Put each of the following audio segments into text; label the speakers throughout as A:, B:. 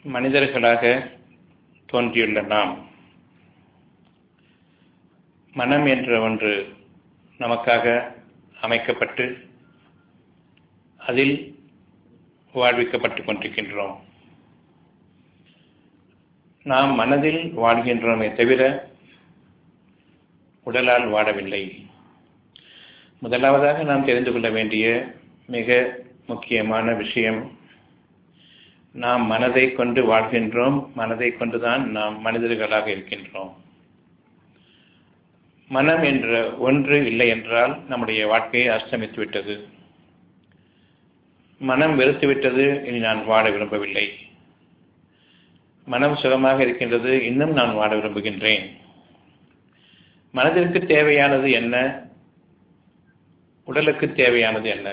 A: மனிதர்களாக தோன்றியுள்ள நாம் மனம் என்ற ஒன்று நமக்காக அமைக்கப்பட்டு அதில் வாழ்விக்கப்பட்டுக் கொண்டிருக்கின்றோம் நாம் மனதில் வாழ்கின்றோமே தவிர உடலால் வாழவில்லை முதலாவதாக நாம் தெரிந்து கொள்ள வேண்டிய மிக முக்கியமான விஷயம் நாம் மனதை கொண்டு வாழ்கின்றோம் மனதை கொண்டுதான் நாம் மனிதர்களாக இருக்கின்றோம் மனம் என்ற ஒன்று இல்லை என்றால் நம்முடைய வாழ்க்கையை அஸ்தமித்து விட்டது மனம் வெறுத்துவிட்டது இனி நான் வாழ விரும்பவில்லை மனம் சுகமாக இருக்கின்றது இன்னும் நான் வாழ விரும்புகின்றேன் மனதிற்கு தேவையானது என்ன உடலுக்கு தேவையானது என்ன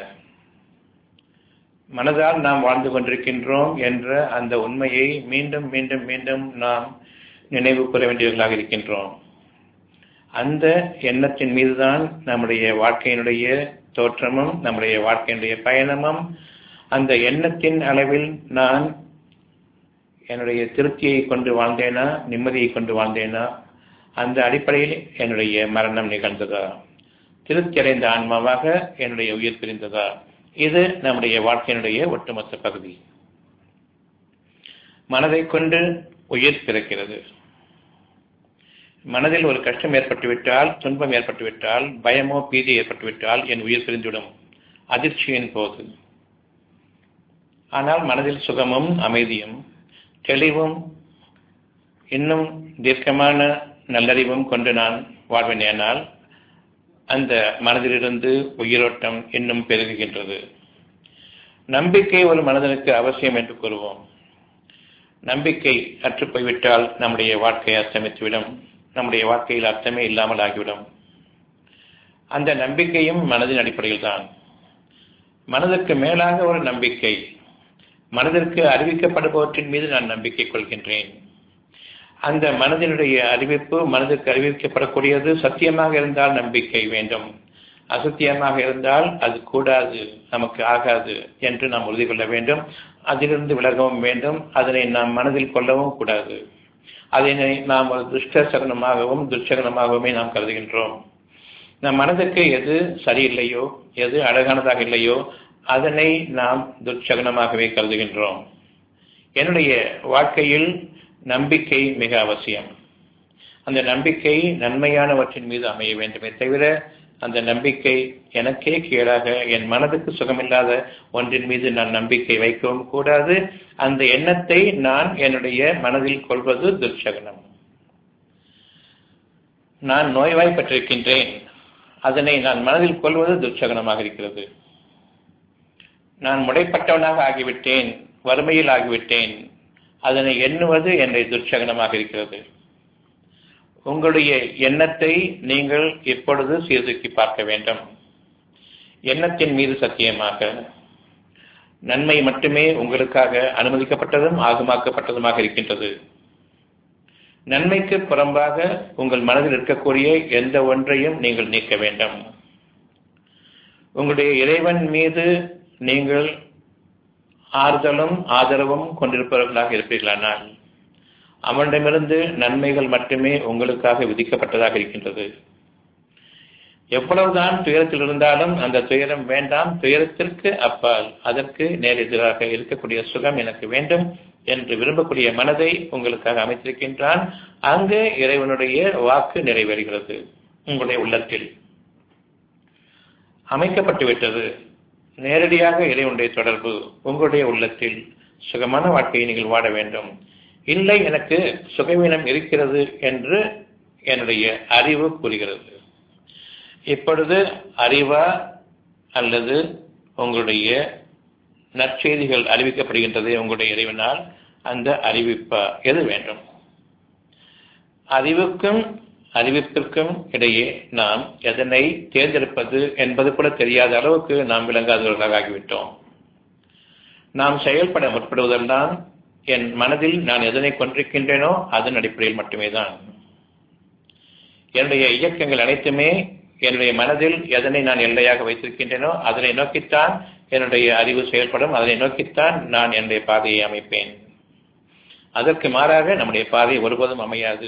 A: மனதால் நாம் வாழ்ந்து கொண்டிருக்கின்றோம் என்ற அந்த உண்மையை மீண்டும் மீண்டும் மீண்டும் நாம் நினைவு கூற வேண்டியவர்களாக இருக்கின்றோம் அந்த எண்ணத்தின் மீதுதான் நம்முடைய வாழ்க்கையினுடைய தோற்றமும் நம்முடைய வாழ்க்கையினுடைய பயணமும் அந்த எண்ணத்தின் அளவில் நான் என்னுடைய திருப்தியை கொண்டு வாழ்ந்தேனா நிம்மதியை கொண்டு வாழ்ந்தேனா அந்த அடிப்படையில் என்னுடைய மரணம் நிகழ்ந்ததா திருப்தி அடைந்த ஆன்மாவாக என்னுடைய உயிர் பிரிந்ததா இது நம்முடைய வாழ்க்கையினுடைய ஒட்டுமொத்த பகுதி மனதை கொண்டு உயிர் பிறக்கிறது மனதில் ஒரு கஷ்டம் ஏற்பட்டுவிட்டால் துன்பம் ஏற்பட்டுவிட்டால் பயமோ பீதி ஏற்பட்டுவிட்டால் என் உயிர் பிரிந்துவிடும் அதிர்ச்சியின் போது ஆனால் மனதில் சுகமும் அமைதியும் தெளிவும் இன்னும் தீர்க்கமான நல்லறிவும் கொண்டு நான் வாழ்வேனேனால் அந்த மனதிலிருந்து உயிரோட்டம் இன்னும் பெருகுகின்றது நம்பிக்கை ஒரு மனிதனுக்கு அவசியம் என்று கூறுவோம் நம்பிக்கை அற்றுப்போய்விட்டால் நம்முடைய வாழ்க்கை அர்த்தமித்துவிடும் நம்முடைய வாழ்க்கையில் அர்த்தமே இல்லாமல் ஆகிவிடும் அந்த நம்பிக்கையும் மனதின் அடிப்படையில் தான் மனதிற்கு மேலாக ஒரு நம்பிக்கை மனதிற்கு அறிவிக்கப்படுபவற்றின் மீது நான் நம்பிக்கை கொள்கின்றேன் அந்த மனதினுடைய அறிவிப்பு மனதிற்கு அறிவிக்கப்படக்கூடியது சத்தியமாக இருந்தால் நம்பிக்கை வேண்டும் அசத்தியமாக இருந்தால் அது கூடாது நமக்கு ஆகாது என்று நாம் உறுதி கொள்ள வேண்டும் அதிலிருந்து விலகவும் வேண்டும் அதனை நாம் மனதில் கொள்ளவும் கூடாது அதனை நாம் ஒரு துஷ்ட சகனமாகவும் துர்ச்சகனமாகவுமே நாம் கருதுகின்றோம் நம் மனதுக்கு எது சரியில்லையோ எது அழகானதாக இல்லையோ அதனை நாம் துர்ச்சகனமாகவே கருதுகின்றோம் என்னுடைய வாழ்க்கையில் நம்பிக்கை மிக அவசியம் அந்த நம்பிக்கை நன்மையானவற்றின் மீது அமைய வேண்டுமே தவிர அந்த நம்பிக்கை எனக்கே கீழாக என் மனதுக்கு சுகமில்லாத ஒன்றின் மீது நான் நம்பிக்கை வைக்கவும் கூடாது அந்த எண்ணத்தை நான் என்னுடைய மனதில் கொள்வது துர்ச்சகனம் நான் நோய்வாய்ப்பட்டிருக்கின்றேன் அதனை நான் மனதில் கொள்வது துர்ச்சகனமாக இருக்கிறது நான் முடைப்பட்டவனாக ஆகிவிட்டேன் வறுமையில் ஆகிவிட்டேன் அதனை எண்ணுவது என்னுடைய துர்ச்சகனமாக இருக்கிறது உங்களுடைய எண்ணத்தை நீங்கள் இப்பொழுது சீர்தூக்கி பார்க்க வேண்டும் எண்ணத்தின் மீது சத்தியமாக நன்மை மட்டுமே உங்களுக்காக அனுமதிக்கப்பட்டதும் ஆகமாக்கப்பட்டதுமாக இருக்கின்றது நன்மைக்கு புறம்பாக உங்கள் மனதில் இருக்கக்கூடிய எந்த ஒன்றையும் நீங்கள் நீக்க வேண்டும் உங்களுடைய இறைவன் மீது நீங்கள் ஆறுதலும் ஆதரவும் கொண்டிருப்பவர்களாக இருப்பீர்களானால் அவனிடமிருந்து நன்மைகள் மட்டுமே உங்களுக்காக விதிக்கப்பட்டதாக இருக்கின்றது எவ்வளவுதான் துயரத்தில் இருந்தாலும் அந்த துயரம் வேண்டாம் துயரத்திற்கு அப்பால் அதற்கு நேர் எதிராக இருக்கக்கூடிய சுகம் எனக்கு வேண்டும் என்று விரும்பக்கூடிய மனதை உங்களுக்காக அமைத்திருக்கின்றான் அங்கு இறைவனுடைய வாக்கு நிறைவேறுகிறது உங்களுடைய உள்ளத்தில் அமைக்கப்பட்டு விட்டது நேரடியாக இறைவனுடைய தொடர்பு உங்களுடைய உள்ளத்தில் சுகமான வாழ்க்கையை நீங்கள் வாழ வேண்டும் இல்லை எனக்கு சுகவீனம் இருக்கிறது என்று என்னுடைய அறிவு கூறுகிறது இப்பொழுது அறிவா அல்லது உங்களுடைய நற்செய்திகள் அறிவிக்கப்படுகின்றது உங்களுடைய இறைவனால் அந்த அறிவிப்பா எது வேண்டும் அறிவுக்கும் அறிவிப்பிற்கும் இடையே நாம் எதனை தேர்ந்தெடுப்பது என்பது கூட தெரியாத அளவுக்கு நாம் விளங்காதவர்களாக ஆகிவிட்டோம் நாம் செயல்பட முற்படுவதெல்லாம் என் மனதில் நான் எதனை கொண்டிருக்கின்றேனோ அதன் அடிப்படையில் மட்டுமே தான் என்னுடைய இயக்கங்கள் அனைத்துமே என்னுடைய மனதில் எதனை நான் எல்லையாக வைத்திருக்கின்றேனோ அதனை நோக்கித்தான் என்னுடைய அறிவு செயல்படும் அதனை நோக்கித்தான் நான் என்னுடைய பாதையை அமைப்பேன் அதற்கு மாறாக நம்முடைய பாதை ஒருபோதும் அமையாது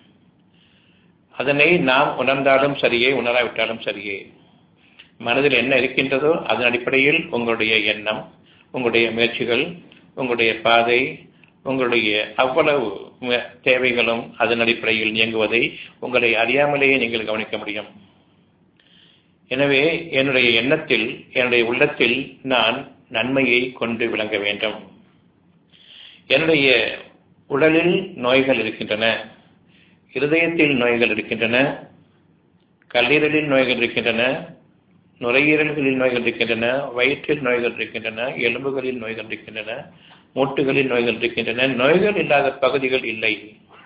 A: அதனை நாம் உணர்ந்தாலும் சரியே உணராவிட்டாலும் சரியே மனதில் என்ன இருக்கின்றதோ அதன் அடிப்படையில் உங்களுடைய எண்ணம் உங்களுடைய முயற்சிகள் உங்களுடைய பாதை உங்களுடைய அவ்வளவு தேவைகளும் அதன் அடிப்படையில் இயங்குவதை உங்களை அறியாமலேயே நீங்கள் கவனிக்க முடியும் எனவே என்னுடைய எண்ணத்தில் என்னுடைய உள்ளத்தில் நான் நன்மையை கொண்டு விளங்க வேண்டும் என்னுடைய உடலில் நோய்கள் இருக்கின்றன இருதயத்தில் நோய்கள் இருக்கின்றன கல்லீரலில் நோய்கள் இருக்கின்றன நுரையீரல்களில் நோய்கள் இருக்கின்றன வயிற்றில் நோய்கள் இருக்கின்றன எலும்புகளில் நோய்கள் இருக்கின்றன மூட்டுகளில் நோய்கள் இருக்கின்றன நோய்கள் இல்லாத பகுதிகள் இல்லை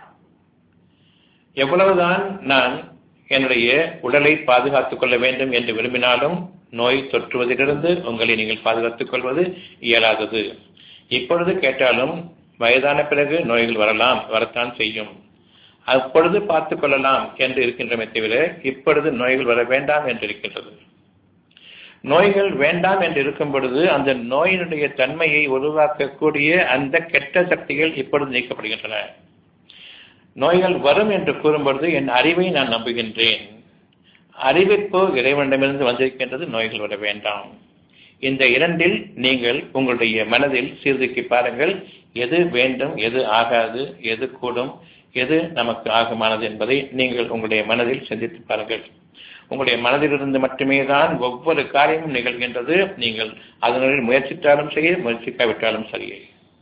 A: எவ்வளவுதான் நான் என்னுடைய உடலை பாதுகாத்துக் கொள்ள வேண்டும் என்று விரும்பினாலும் நோய் தொற்றுவதிலிருந்து உங்களை நீங்கள் பாதுகாத்துக் கொள்வது இயலாதது இப்பொழுது கேட்டாலும் வயதான பிறகு நோய்கள் வரலாம் வரத்தான் செய்யும் அப்பொழுது பார்த்துக் கொள்ளலாம் என்று இருக்கின்றமே தவிர இப்பொழுது நோய்கள் வர வேண்டாம் என்று இருக்கின்றது நோய்கள் வேண்டாம் என்று இருக்கும் பொழுது அந்த நோயினுடைய தன்மையை உருவாக்கக்கூடிய அந்த கெட்ட சக்திகள் இப்பொழுது நீக்கப்படுகின்றன நோய்கள் வரும் என்று கூறும்பொழுது என் அறிவை நான் நம்புகின்றேன் அறிவிப்பு இறைவனிடமிருந்து வந்திருக்கின்றது நோய்கள் வர வேண்டாம் இந்த இரண்டில் நீங்கள் உங்களுடைய மனதில் சீர்தூக்கி பாருங்கள் எது வேண்டும் எது ஆகாது எது கூடும் எது நமக்கு ஆகுமானது என்பதை நீங்கள் உங்களுடைய மனதில் சிந்தித்து பாருங்கள் உங்களுடைய மனதிலிருந்து மட்டுமே தான் ஒவ்வொரு காரியமும் நிகழ்கின்றது நீங்கள் அதனுடன் முயற்சித்தாலும் சரி முயற்சிக்காவிட்டாலும் சரியே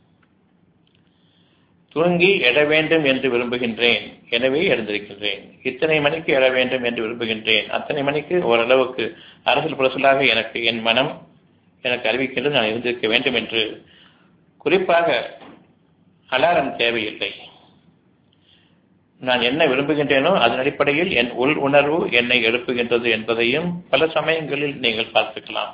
A: தூங்கி எழ வேண்டும் என்று விரும்புகின்றேன் எனவே எழுந்திருக்கின்றேன் இத்தனை மணிக்கு எழ வேண்டும் என்று விரும்புகின்றேன் அத்தனை மணிக்கு ஓரளவுக்கு அரசியல் புரசலாக எனக்கு என் மனம் எனக்கு அறிவிக்கின்றது நான் இருந்திருக்க வேண்டும் என்று குறிப்பாக அலாரம் தேவையில்லை நான் என்ன விரும்புகின்றேனோ அதன் அடிப்படையில் என் உள் உணர்வு என்னை எழுப்புகின்றது என்பதையும் பல சமயங்களில் நீங்கள் பார்த்துக்கலாம்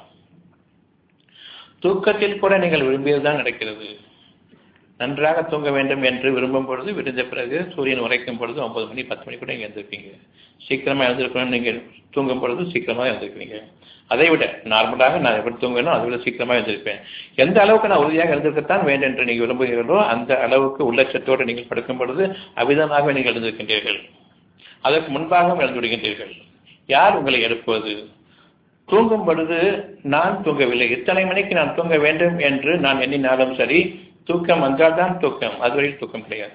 A: தூக்கத்தில் கூட நீங்கள் விரும்பியதுதான் நடக்கிறது நன்றாக தூங்க வேண்டும் என்று விரும்பும் பொழுது விடுந்த பிறகு சூரியன் உரைக்கும் பொழுது ஒன்பது மணி பத்து மணி கூட எழுந்திருப்பீங்க சீக்கிரமா எழுந்திருக்கணும்னு நீங்க தூங்கும் பொழுது சீக்கிரமா எழுந்திருப்பீங்க அதை விட நார்மலாக நான் எப்படி தூங்கணும் அதை விட சீக்கிரமா எழுந்திருப்பேன் எந்த அளவுக்கு நான் உறுதியாக எழுந்திருக்கத்தான் வேண்டும் என்று நீங்கள் விரும்புகிறீர்களோ அந்த அளவுக்கு உள்ளச்சத்தோடு நீங்கள் படுக்கும் பொழுது அவிதமாக நீங்கள் எழுந்திருக்கின்றீர்கள் அதற்கு முன்பாகவும் எழுந்து விடுகின்றீர்கள் யார் உங்களை எழுப்புவது தூங்கும் பொழுது நான் தூங்கவில்லை இத்தனை மணிக்கு நான் தூங்க வேண்டும் என்று நான் எண்ணினாலும் சரி தூக்கம் வந்தால்தான் தூக்கம் அதுவரையில் தூக்கம் கிடையாது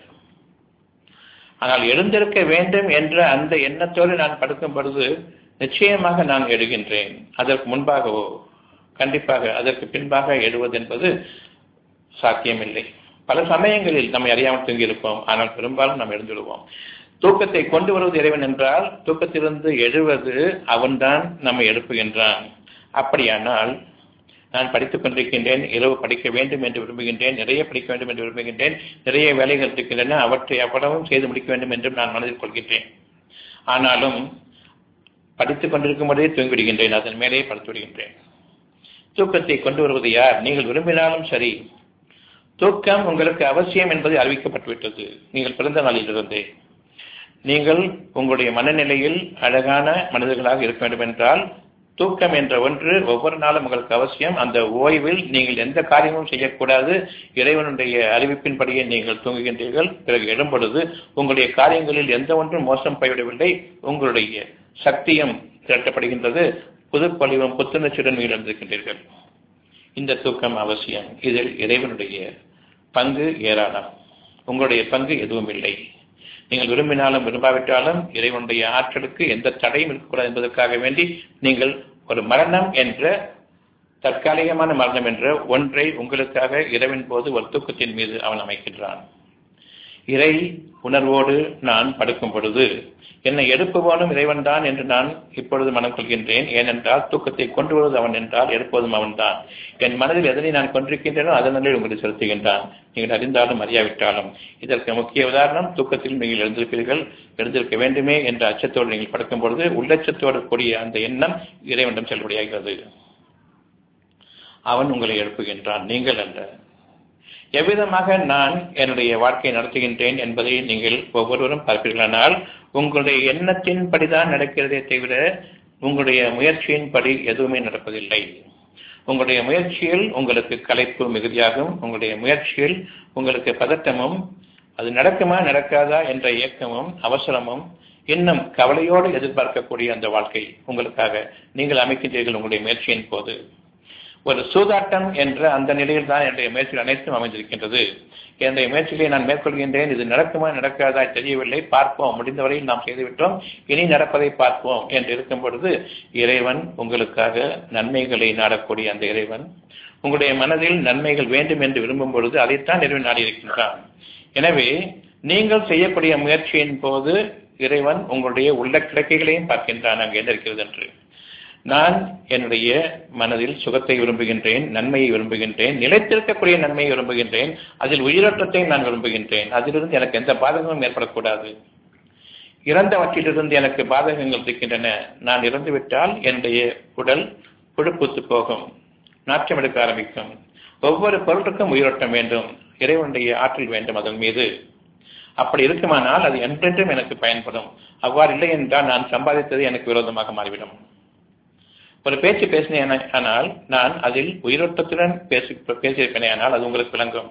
A: ஆனால் எழுந்திருக்க வேண்டும் என்ற அந்த எண்ணத்தோடு நான் படுக்கும் பொழுது நிச்சயமாக நான் எழுகின்றேன் அதற்கு முன்பாகவோ கண்டிப்பாக அதற்கு பின்பாக எழுவது என்பது சாத்தியமில்லை பல சமயங்களில் நம்மை அறியாமல் தூங்கியிருப்போம் ஆனால் பெரும்பாலும் நாம் எழுந்துடுவோம் தூக்கத்தை கொண்டு வருவது இறைவன் என்றால் தூக்கத்திலிருந்து எழுவது அவன்தான் நம்மை எழுப்புகின்றான் அப்படியானால் நான் படித்துக் கொண்டிருக்கின்றேன் இரவு படிக்க வேண்டும் என்று விரும்புகின்றேன் நிறைய படிக்க வேண்டும் என்று விரும்புகின்றேன் நிறைய வேலைகள் இருக்கின்றன அவற்றை அவ்வளவும் செய்து முடிக்க வேண்டும் என்றும் நான் மனதில் கொள்கின்றேன் ஆனாலும் படித்துக் கொண்டிருக்கும் போதே தூங்கிவிடுகின்றேன் அதன் மேலே படுத்து விடுகின்றேன் தூக்கத்தை கொண்டு வருவது யார் நீங்கள் விரும்பினாலும் சரி தூக்கம் உங்களுக்கு அவசியம் என்பது அறிவிக்கப்பட்டுவிட்டது நீங்கள் பிறந்த நாளிலிருந்தே நீங்கள் உங்களுடைய மனநிலையில் அழகான மனிதர்களாக இருக்க வேண்டும் என்றால் தூக்கம் என்ற ஒன்று ஒவ்வொரு நாளும் உங்களுக்கு அவசியம் அந்த ஓய்வில் நீங்கள் எந்த காரியமும் செய்யக்கூடாது இறைவனுடைய அறிவிப்பின்படியே நீங்கள் தூங்குகின்றீர்கள் பிறகு எழும்பொழுது உங்களுடைய காரியங்களில் எந்த ஒன்றும் மோசம் போய்விடவில்லை உங்களுடைய சக்தியும் திரட்டப்படுகின்றது புதுப்பொழிவும் புத்துணர்ச்சியுடன் நீங்கள் எழுந்திருக்கின்றீர்கள் இந்த தூக்கம் அவசியம் இதில் இறைவனுடைய பங்கு ஏராளம் உங்களுடைய பங்கு எதுவும் இல்லை நீங்கள் விரும்பினாலும் விரும்பாவிட்டாலும் இறைவனுடைய ஆற்றலுக்கு எந்த தடையும் இருக்கக்கூடாது என்பதற்காக வேண்டி நீங்கள் ஒரு மரணம் என்ற தற்காலிகமான மரணம் என்ற ஒன்றை உங்களுக்காக இரவின் போது ஒரு தூக்கத்தின் மீது அவன் அமைக்கின்றான் இறை உணர்வோடு நான் படுக்கும் பொழுது என்னை எழுப்புவானும் இறைவன் தான் என்று நான் இப்பொழுது மனம் கொள்கின்றேன் ஏனென்றால் தூக்கத்தை கொண்டு வருவது அவன் என்றால் எழுப்புவதும் அவன்தான் என் மனதில் எதனை நான் கொண்டிருக்கின்றனோ அதனிலே உங்களுக்கு செலுத்துகின்றான் நீங்கள் அறிந்தாலும் அறியாவிட்டாலும் இதற்கு முக்கிய உதாரணம் தூக்கத்தில் நீங்கள் எழுந்திருப்பீர்கள் எழுந்திருக்க வேண்டுமே என்ற அச்சத்தோடு நீங்கள் படுக்கும் பொழுது உள்ளச்சத்தோடு கூடிய அந்த எண்ணம் இறைவனிடம் செல்லுபடியாகிறது அவன் உங்களை எழுப்புகின்றான் நீங்கள் அல்ல எவ்விதமாக நான் என்னுடைய வாழ்க்கையை நடத்துகின்றேன் என்பதை நீங்கள் ஒவ்வொருவரும் பார்ப்பீர்களானால் உங்களுடைய எண்ணத்தின்படிதான் நடக்கிறதே தவிர உங்களுடைய முயற்சியின்படி எதுவுமே நடப்பதில்லை உங்களுடைய முயற்சியில் உங்களுக்கு கலைப்பு மிகுதியாகும் உங்களுடைய முயற்சியில் உங்களுக்கு பதட்டமும் அது நடக்குமா நடக்காதா என்ற இயக்கமும் அவசரமும் இன்னும் கவலையோடு எதிர்பார்க்கக்கூடிய அந்த வாழ்க்கை உங்களுக்காக நீங்கள் அமைக்கின்றீர்கள் உங்களுடைய முயற்சியின் போது ஒரு சூதாட்டம் என்ற அந்த நிலையில் தான் என்னுடைய முயற்சிகள் அனைத்தும் அமைந்திருக்கின்றது என்னுடைய முயற்சிகளை நான் மேற்கொள்கின்றேன் இது நடக்குமா நடக்காதா தெரியவில்லை பார்ப்போம் முடிந்தவரையில் நாம் செய்துவிட்டோம் இனி நடப்பதை பார்ப்போம் என்று இருக்கும் பொழுது இறைவன் உங்களுக்காக நன்மைகளை நாடக்கூடிய அந்த இறைவன் உங்களுடைய மனதில் நன்மைகள் வேண்டும் என்று விரும்பும் பொழுது அதைத்தான் இறைவன் நாடியிருக்கின்றான் எனவே நீங்கள் செய்யக்கூடிய முயற்சியின் போது இறைவன் உங்களுடைய உள்ள கிடக்கைகளையும் பார்க்கின்றான் அங்கே என்ன இருக்கிறது என்று நான் என்னுடைய மனதில் சுகத்தை விரும்புகின்றேன் நன்மையை விரும்புகின்றேன் நிலைத்திருக்கக்கூடிய நன்மையை விரும்புகின்றேன் அதில் உயிரோட்டத்தை நான் விரும்புகின்றேன் அதிலிருந்து எனக்கு எந்த பாதகமும் ஏற்படக்கூடாது இறந்தவற்றிலிருந்து எனக்கு பாதகங்கள் இருக்கின்றன நான் இறந்துவிட்டால் என்னுடைய உடல் புழுப்புத்து போகும் நாற்றம் எடுக்க ஆரம்பிக்கும் ஒவ்வொரு பொருளுக்கும் உயிரோட்டம் வேண்டும் இறைவனுடைய ஆற்றல் வேண்டும் அதன் மீது அப்படி இருக்குமானால் அது என்றென்றும் எனக்கு பயன்படும் அவ்வாறு இல்லை என்றால் நான் சம்பாதித்தது எனக்கு விரோதமாக மாறிவிடும் ஒரு பேச்சு பேசினேன் ஆனால் நான் அதில் உயிரோட்டத்துடன் பேசி பேசியிருப்பேனே ஆனால் அது உங்களுக்கு விளங்கும்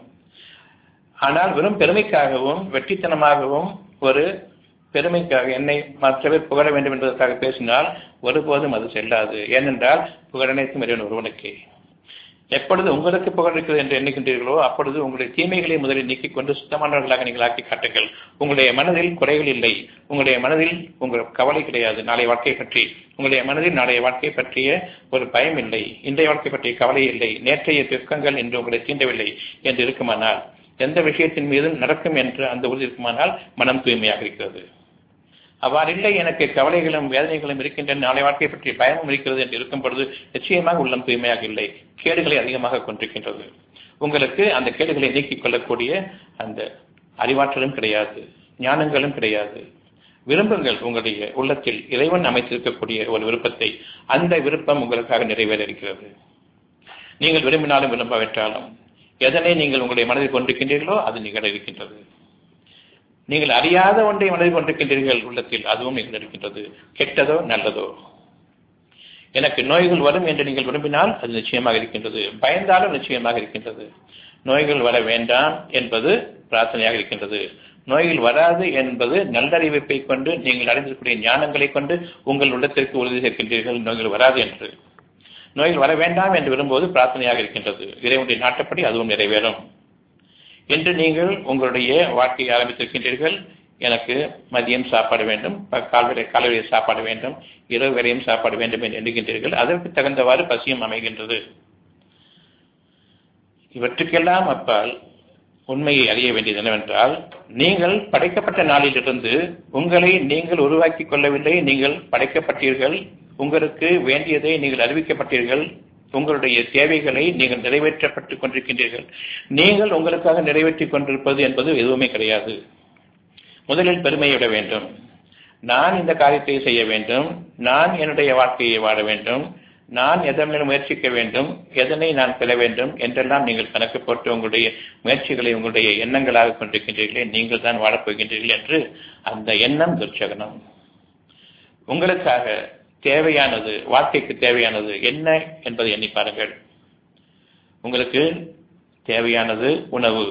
A: ஆனால் வெறும் பெருமைக்காகவும் வெற்றித்தனமாகவும் ஒரு பெருமைக்காக என்னை மற்ற பேர் புகழ வேண்டும் என்பதற்காக பேசினால் ஒருபோதும் அது செல்லாது ஏனென்றால் புகழனைத்தும் இறைவன் ஒருவனுக்கே எப்பொழுது உங்களுக்கு புகழ் இருக்கிறது என்று எண்ணுகின்றீர்களோ அப்பொழுது உங்களுடைய தீமைகளை முதலில் நீக்கிக் கொண்டு சுத்தமானவர்களாக நீங்கள் ஆக்கி காட்டுங்கள் உங்களுடைய மனதில் குறைகள் இல்லை உங்களுடைய மனதில் உங்கள் கவலை கிடையாது நாளைய வாழ்க்கை பற்றி உங்களுடைய மனதில் நாளைய வாழ்க்கை பற்றிய ஒரு பயம் இல்லை இன்றைய வாழ்க்கை பற்றிய கவலை இல்லை நேற்றைய துக்கங்கள் என்று உங்களை தீண்டவில்லை என்று இருக்குமானால் எந்த விஷயத்தின் மீதும் நடக்கும் என்று அந்த உறுதி இருக்குமானால் மனம் தூய்மையாக இருக்கிறது அவ்வாறில்லை எனக்கு கவலைகளும் வேதனைகளும் இருக்கின்றன நாளை வாழ்க்கை பற்றி பயமும் இருக்கிறது என்று இருக்கும் பொழுது நிச்சயமாக உள்ளம் தூய்மையாக இல்லை கேடுகளை அதிகமாக கொண்டிருக்கின்றது உங்களுக்கு அந்த கேடுகளை நீக்கிக் கொள்ளக்கூடிய அந்த அறிவாற்றலும் கிடையாது ஞானங்களும் கிடையாது விரும்புங்கள் உங்களுடைய உள்ளத்தில் இறைவன் அமைத்திருக்கக்கூடிய ஒரு விருப்பத்தை அந்த விருப்பம் உங்களுக்காக நிறைவேற இருக்கிறது நீங்கள் விரும்பினாலும் விரும்பாவிட்டாலும் எதனை நீங்கள் உங்களுடைய மனதில் கொண்டிருக்கின்றீர்களோ அது நிகழ இருக்கின்றது நீங்கள் அறியாத ஒன்றை மனதில் கொண்டிருக்கின்றீர்கள் உள்ளத்தில் அதுவும் நிகழ இருக்கின்றது கெட்டதோ நல்லதோ எனக்கு நோய்கள் வரும் என்று நீங்கள் விரும்பினால் அது நிச்சயமாக இருக்கின்றது பயந்தாலும் நிச்சயமாக இருக்கின்றது நோய்கள் வர வேண்டாம் என்பது பிரார்த்தனையாக இருக்கின்றது நோய்கள் வராது என்பது நல்லறிவிப்பை கொண்டு நீங்கள் அடைந்திருக்கக்கூடிய ஞானங்களை கொண்டு உங்கள் உள்ளத்திற்கு உறுதி சேர்க்கின்றீர்கள் நோய்கள் வராது என்று நோய்கள் வர வேண்டாம் என்று விரும்புவது பிரார்த்தனையாக இருக்கின்றது இறைவனுடைய நாட்டப்படி அதுவும் நிறைவேறும் என்று நீங்கள் உங்களுடைய வாழ்க்கையை ஆரம்பித்திருக்கின்றீர்கள் எனக்கு மதியம் சாப்பாடு வேண்டும் கால்வரை காலவரை சாப்பாடு வேண்டும் இரவு வரையும் சாப்பாடு வேண்டும் என்று எண்ணுகின்றீர்கள் அதற்கு தகுந்தவாறு பசியும் அமைகின்றது இவற்றுக்கெல்லாம் அப்பால் உண்மையை அறிய வேண்டியது என்னவென்றால் நீங்கள் படைக்கப்பட்ட நாளிலிருந்து உங்களை நீங்கள் உருவாக்கிக் கொள்ளவில்லை நீங்கள் படைக்கப்பட்டீர்கள் உங்களுக்கு வேண்டியதை நீங்கள் அறிவிக்கப்பட்டீர்கள் உங்களுடைய தேவைகளை நீங்கள் நிறைவேற்றப்பட்டுக் கொண்டிருக்கின்றீர்கள் நீங்கள் உங்களுக்காக நிறைவேற்றிக் கொண்டிருப்பது என்பது எதுவுமே கிடையாது முதலில் பெருமையை விட வேண்டும் நான் இந்த காரியத்தை செய்ய வேண்டும் நான் என்னுடைய வாழ்க்கையை வாழ வேண்டும் நான் எதனை முயற்சிக்க வேண்டும் எதனை நான் பெற வேண்டும் என்றெல்லாம் நீங்கள் கணக்கு போட்டு உங்களுடைய முயற்சிகளை உங்களுடைய எண்ணங்களாக கொண்டிருக்கின்றீர்களே நீங்கள் தான் வாழப்போகின்றீர்கள் என்று அந்த எண்ணம் துர்ச்சகனம் உங்களுக்காக தேவையானது வாழ்க்கைக்கு தேவையானது என்ன என்பதை எண்ணி பாருங்கள் உங்களுக்கு தேவையானது உணவு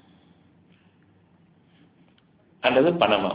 A: அல்லது பணமா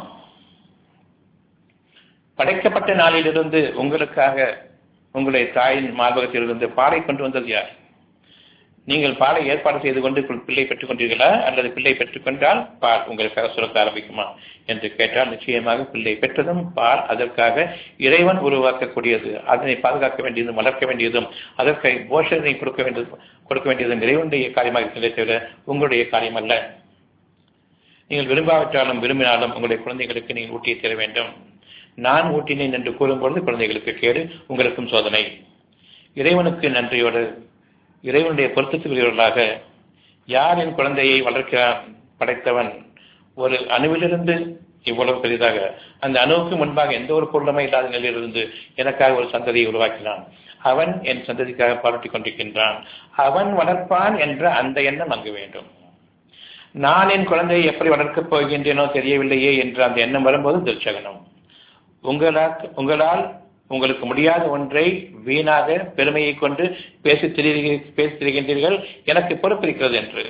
A: படைக்கப்பட்ட நாளிலிருந்து உங்களுக்காக உங்களுடைய தாயின் மார்பகத்திலிருந்து பாலை கொண்டு வந்தது யார் நீங்கள் பாலை ஏற்பாடு செய்து கொண்டு பிள்ளை பெற்றுக் கொண்டீர்களா அல்லது பிள்ளை பெற்றுக்கொண்டால் பால் உங்களுக்காக சுரக்க ஆரம்பிக்குமா என்று கேட்டால் நிச்சயமாக பிள்ளை பெற்றதும் பால் அதற்காக இறைவன் உருவாக்கக்கூடியது அதனை பாதுகாக்க வேண்டியதும் வளர்க்க வேண்டியதும் அதற்கு போஷனை கொடுக்க வேண்டியது கொடுக்க வேண்டியதும் இறைவனுடைய காரியமாக இருக்கிறதே தவிர உங்களுடைய காரியம் அல்ல நீங்கள் விரும்பாவிட்டாலும் விரும்பினாலும் உங்களுடைய குழந்தைகளுக்கு நீங்கள் ஊட்டியை தர வேண்டும் நான் ஊட்டினேன் என்று கூறும்பொழுது குழந்தைகளுக்கு கேடு உங்களுக்கும் சோதனை இறைவனுக்கு நன்றியோடு இறைவனுடைய பொருத்தத்துக்குரியவர்களாக யார் என் குழந்தையை வளர்க்கிறான் படைத்தவன் ஒரு அணுவிலிருந்து இவ்வளவு பெரிதாக அந்த அணுவுக்கு முன்பாக எந்த ஒரு பொருளுமே இல்லாத நிலையிலிருந்து எனக்காக ஒரு சந்ததியை உருவாக்கினான் அவன் என் சந்ததிக்காக பாராட்டிக் கொண்டிருக்கின்றான் அவன் வளர்ப்பான் என்ற அந்த எண்ணம் அங்கு வேண்டும் நான் என் குழந்தையை எப்படி வளர்க்கப் போகின்றேனோ தெரியவில்லையே என்று அந்த எண்ணம் வரும்போது துர்ச்சகனம் உங்களால் உங்களால் உங்களுக்கு முடியாத ஒன்றை வீணாக பெருமையை கொண்டு பேசி பேசி திரிகின்றீர்கள் எனக்கு பொறுப்பு இருக்கிறது என்று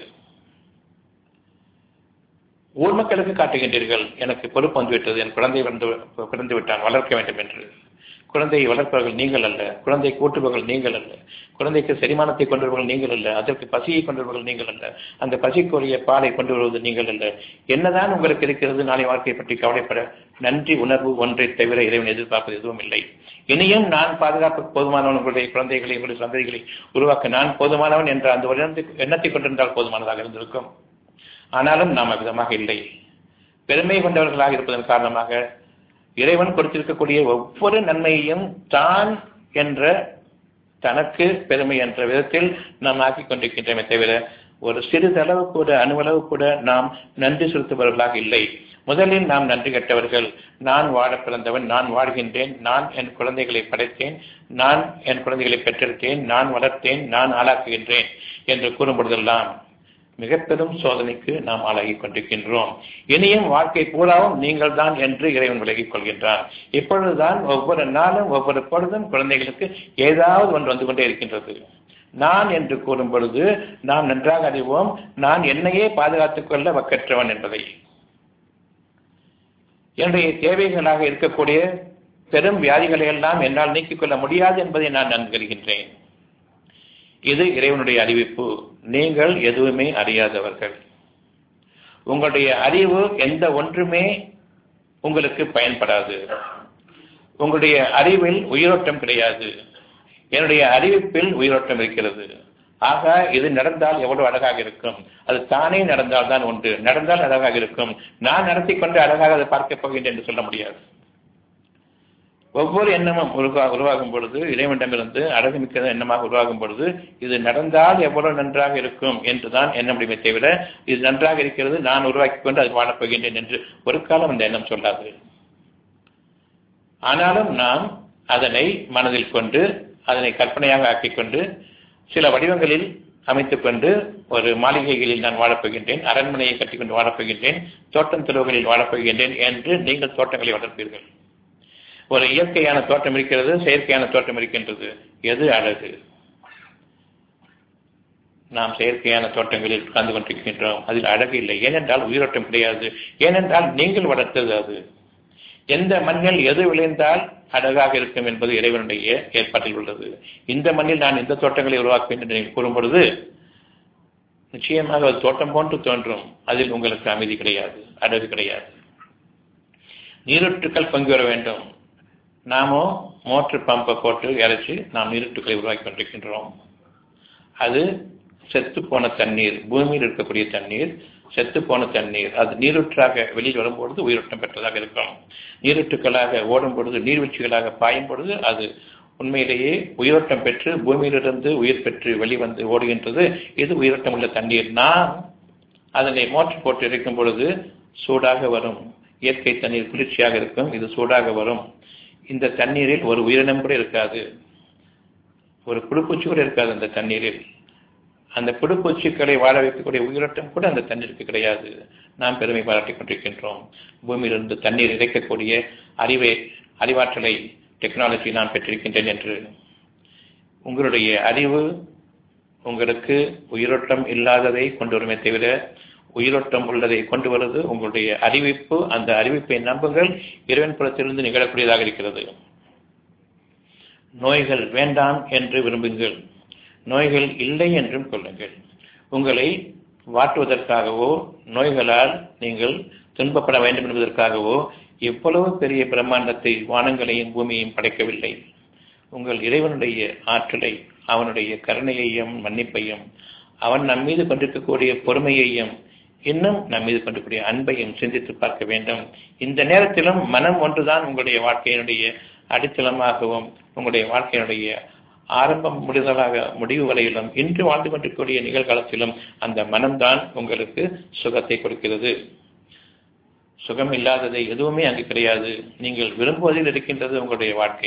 A: ஊர் மக்களுக்கு காட்டுகின்றீர்கள் எனக்கு பொறுப்பு வந்துவிட்டது என் குழந்தை வந்து பிறந்து விட்டான் வளர்க்க வேண்டும் என்று குழந்தையை வளர்ப்பவர்கள் நீங்கள் அல்ல குழந்தை கூட்டுபவர்கள் நீங்கள் அல்ல குழந்தைக்கு செரிமானத்தை கொண்டு வருவர்கள் நீங்கள் அல்ல அதற்கு பசியை கொண்டு வருவர்கள் நீங்கள் அல்ல அந்த பசிக்குரிய பாலை கொண்டு வருவது நீங்கள் அல்ல என்னதான் உங்களுக்கு இருக்கிறது நாளை வாழ்க்கையை பற்றி கவலைப்பட நன்றி உணர்வு ஒன்றை தவிர இறைவன் எதிர்பார்ப்பது எதுவும் இல்லை இனியும் நான் பாதுகாப்பு போதுமானவன் உங்களுடைய குழந்தைகளை உங்களுடைய சந்ததிகளை உருவாக்க நான் போதுமானவன் என்ற அந்த ஒரு எண்ணத்தை கொண்டிருந்தால் போதுமானதாக இருந்திருக்கும் ஆனாலும் நாம் அவ்விதமாக இல்லை பெருமை கொண்டவர்களாக இருப்பதன் காரணமாக இறைவன் கொடுத்திருக்கக்கூடிய ஒவ்வொரு நன்மையையும் தான் என்ற தனக்கு பெருமை என்ற விதத்தில் நாம் ஆக்கிக் கொண்டிருக்கின்றமே தவிர ஒரு சிறிதளவு கூட அணுவளவு கூட நாம் நன்றி செலுத்துபவர்களாக இல்லை முதலில் நாம் நன்றி கெட்டவர்கள் நான் வாழ பிறந்தவன் நான் வாழ்கின்றேன் நான் என் குழந்தைகளை படைத்தேன் நான் என் குழந்தைகளை பெற்றெடுத்தேன் நான் வளர்த்தேன் நான் ஆளாக்குகின்றேன் என்று கூறும்பொழுதெல்லாம் மிக பெரும் சோதனைக்கு நாம் ஆளாகிக் கொண்டிருக்கின்றோம் இனியும் வாழ்க்கை பூராவும் நீங்கள் தான் என்று இறைவன் விலகிக் கொள்கின்றான் இப்பொழுதுதான் ஒவ்வொரு நாளும் ஒவ்வொரு பொழுதும் குழந்தைகளுக்கு ஏதாவது ஒன்று வந்து கொண்டே இருக்கின்றது நான் என்று கூறும் பொழுது நாம் நன்றாக அறிவோம் நான் என்னையே பாதுகாத்துக் கொள்ள வக்கற்றவன் என்பதை என்னுடைய தேவைகளாக இருக்கக்கூடிய பெரும் வியாதிகளை எல்லாம் என்னால் நீக்கிக் கொள்ள முடியாது என்பதை நான் நன்கறிகின்றேன் இது இறைவனுடைய அறிவிப்பு நீங்கள் எதுவுமே அறியாதவர்கள் உங்களுடைய அறிவு எந்த ஒன்றுமே உங்களுக்கு பயன்படாது உங்களுடைய அறிவில் உயிரோட்டம் கிடையாது என்னுடைய அறிவிப்பில் உயிரோட்டம் இருக்கிறது ஆக இது நடந்தால் எவ்வளவு அழகாக இருக்கும் அது தானே நடந்தால் தான் ஒன்று நடந்தால் அழகாக இருக்கும் நான் நடத்தி கொண்டு அழகாக அதை பார்க்கப் போகின்றேன் என்று சொல்ல முடியாது ஒவ்வொரு எண்ணமும் உருவா உருவாகும் பொழுது இறைவனிடமிருந்து அழகு மிக்க எண்ணமாக உருவாகும் பொழுது இது நடந்தால் எவ்வளவு நன்றாக இருக்கும் என்றுதான் எண்ண முடியுமே தவிர இது நன்றாக இருக்கிறது நான் உருவாக்கி கொண்டு அது வாழப்போகின்றேன் என்று ஒரு காலம் அந்த எண்ணம் சொல்லாது ஆனாலும் நாம் அதனை மனதில் கொண்டு அதனை கற்பனையாக ஆக்கிக் கொண்டு சில வடிவங்களில் அமைத்துக் கொண்டு ஒரு மாளிகைகளில் நான் வாழப்போகின்றேன் அரண்மனையை கட்டிக்கொண்டு வாழப்போகின்றேன் தோட்டம் தெருவுகளில் வாழப்போகின்றேன் என்று நீங்கள் தோட்டங்களை வளர்ப்பீர்கள் ஒரு இயற்கையான தோட்டம் இருக்கிறது செயற்கையான தோட்டம் இருக்கின்றது எது அழகு நாம் செயற்கையான தோட்டங்களில் உட்கார்ந்து கொண்டிருக்கின்றோம் அதில் அழகு இல்லை ஏனென்றால் உயிரோட்டம் கிடையாது ஏனென்றால் நீங்கள் வளர்த்தது அது எந்த மண்ணில் எது விளைந்தால் அழகாக இருக்கும் என்பது இறைவனுடைய ஏற்பாட்டில் உள்ளது இந்த மண்ணில் நான் இந்த தோட்டங்களை உருவாக்குவேன் என்று நீங்கள் கூறும் பொழுது நிச்சயமாக அது தோட்டம் போன்று தோன்றும் அதில் உங்களுக்கு அமைதி கிடையாது அழகு கிடையாது நீரூற்றுக்கள் பொங்கி வர வேண்டும் நாமோ மோட்டர் பம்பை போட்டு இறைச்சி நாம் நீரூற்றுக்களை உருவாக்கி கொண்டிருக்கின்றோம் அது செத்து போன தண்ணீர் பூமியில் இருக்கக்கூடிய தண்ணீர் செத்து போன தண்ணீர் அது நீரூற்றாக வெளியில் வரும்பொழுது உயிரோட்டம் பெற்றதாக இருக்கும் நீரூற்றுக்களாக ஓடும் பொழுது நீர்வீழ்ச்சிகளாக பாயும் பொழுது அது உண்மையிலேயே உயிரோட்டம் பெற்று பூமியிலிருந்து உயிர் பெற்று வெளிவந்து ஓடுகின்றது இது உயிரோட்டம் உள்ள தண்ணீர் நாம் அதனை மோட்டர் போட்டு இருக்கும் பொழுது சூடாக வரும் இயற்கை தண்ணீர் குளிர்ச்சியாக இருக்கும் இது சூடாக வரும் இந்த தண்ணீரில் ஒரு உயிரினம் கூட இருக்காது ஒரு புழுப்பூச்சி கூட இருக்காது அந்த தண்ணீரில் அந்த புழுப்பூச்சிகளை வாழ வைக்கக்கூடிய உயிரோட்டம் கூட அந்த தண்ணீருக்கு கிடையாது நாம் பெருமை பாராட்டிக் கொண்டிருக்கின்றோம் பூமியிலிருந்து தண்ணீர் இறைக்கக்கூடிய அறிவை அறிவாற்றலை டெக்னாலஜி நான் பெற்றிருக்கின்றேன் என்று உங்களுடைய அறிவு உங்களுக்கு உயிரோட்டம் இல்லாததை கொண்டு வருமே தவிர உயிரோட்டம் உள்ளதை கொண்டு வருவது உங்களுடைய அறிவிப்பு அந்த அறிவிப்பை நம்புங்கள் இறைவன் புறத்திலிருந்து நிகழக்கூடியதாக இருக்கிறது நோய்கள் வேண்டாம் என்று விரும்புங்கள் நோய்கள் இல்லை என்றும் கொள்ளுங்கள் உங்களை வாட்டுவதற்காகவோ நோய்களால் நீங்கள் துன்பப்பட வேண்டும் என்பதற்காகவோ இவ்வளவு பெரிய பிரம்மாண்டத்தை வானங்களையும் பூமியையும் படைக்கவில்லை உங்கள் இறைவனுடைய ஆற்றலை அவனுடைய கருணையையும் மன்னிப்பையும் அவன் நம் மீது கொண்டிருக்கக்கூடிய பொறுமையையும் இன்னும் நம் மீது கொண்டிருக்கூடிய அன்பையும் சிந்தித்து பார்க்க வேண்டும் இந்த நேரத்திலும் மனம் ஒன்றுதான் உங்களுடைய வாழ்க்கையினுடைய அடித்தளமாகவும் உங்களுடைய வாழ்க்கையினுடைய ஆரம்பம் முடிதலாக முடிவு வரையிலும் இன்று வாழ்ந்து கொண்டிருக்கக்கூடிய நிகழ்காலத்திலும் அந்த மனம்தான் உங்களுக்கு சுகத்தை கொடுக்கிறது சுகம் இல்லாததை எதுவுமே அங்கு கிடையாது நீங்கள் விரும்புவதில் இருக்கின்றது உங்களுடைய வாழ்க்கை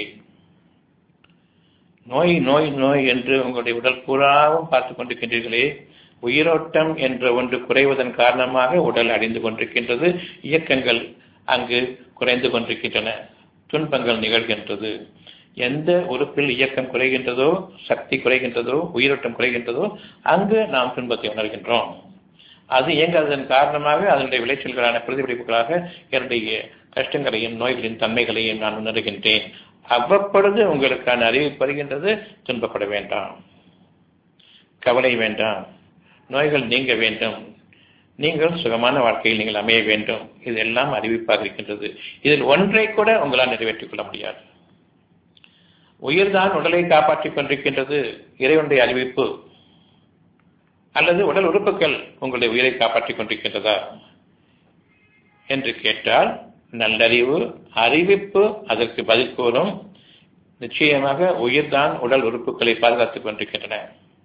A: நோய் நோய் நோய் என்று உங்களுடைய உடல் பூராவும் பார்த்து கொண்டிருக்கின்றீர்களே உயிரோட்டம் என்ற ஒன்று குறைவதன் காரணமாக உடல் அடைந்து கொண்டிருக்கின்றது இயக்கங்கள் அங்கு குறைந்து கொண்டிருக்கின்றன துன்பங்கள் நிகழ்கின்றது எந்த உறுப்பில் இயக்கம் குறைகின்றதோ சக்தி குறைகின்றதோ உயிரோட்டம் குறைகின்றதோ அங்கு நாம் துன்பத்தை உணர்கின்றோம் அது இயங்காததன் காரணமாக அதனுடைய விளைச்சல்களான பிரதிபலிப்புகளாக என்னுடைய கஷ்டங்களையும் நோய்களின் தன்மைகளையும் நான் உணர்கின்றேன் அவ்வப்பொழுது உங்களுக்கான அறிவிப்பு வருகின்றது துன்பப்பட வேண்டாம் கவலை வேண்டாம் நோய்கள் நீங்க வேண்டும் நீங்கள் சுகமான வாழ்க்கையில் நீங்கள் அமைய வேண்டும் இதெல்லாம் அறிவிப்பாக இருக்கின்றது இதில் ஒன்றை கூட உங்களால் நிறைவேற்றிக் கொள்ள முடியாது உயிர்தான் உடலை காப்பாற்றிக் கொண்டிருக்கின்றது இறைவனுடைய அறிவிப்பு அல்லது உடல் உறுப்புகள் உங்களுடைய உயிரை காப்பாற்றிக் கொண்டிருக்கின்றதா என்று கேட்டால் நல்லறிவு அறிவிப்பு அதற்கு பதில் கூறும் நிச்சயமாக உயிர்தான் உடல் உறுப்புகளை பாதுகாத்துக் கொண்டிருக்கின்றன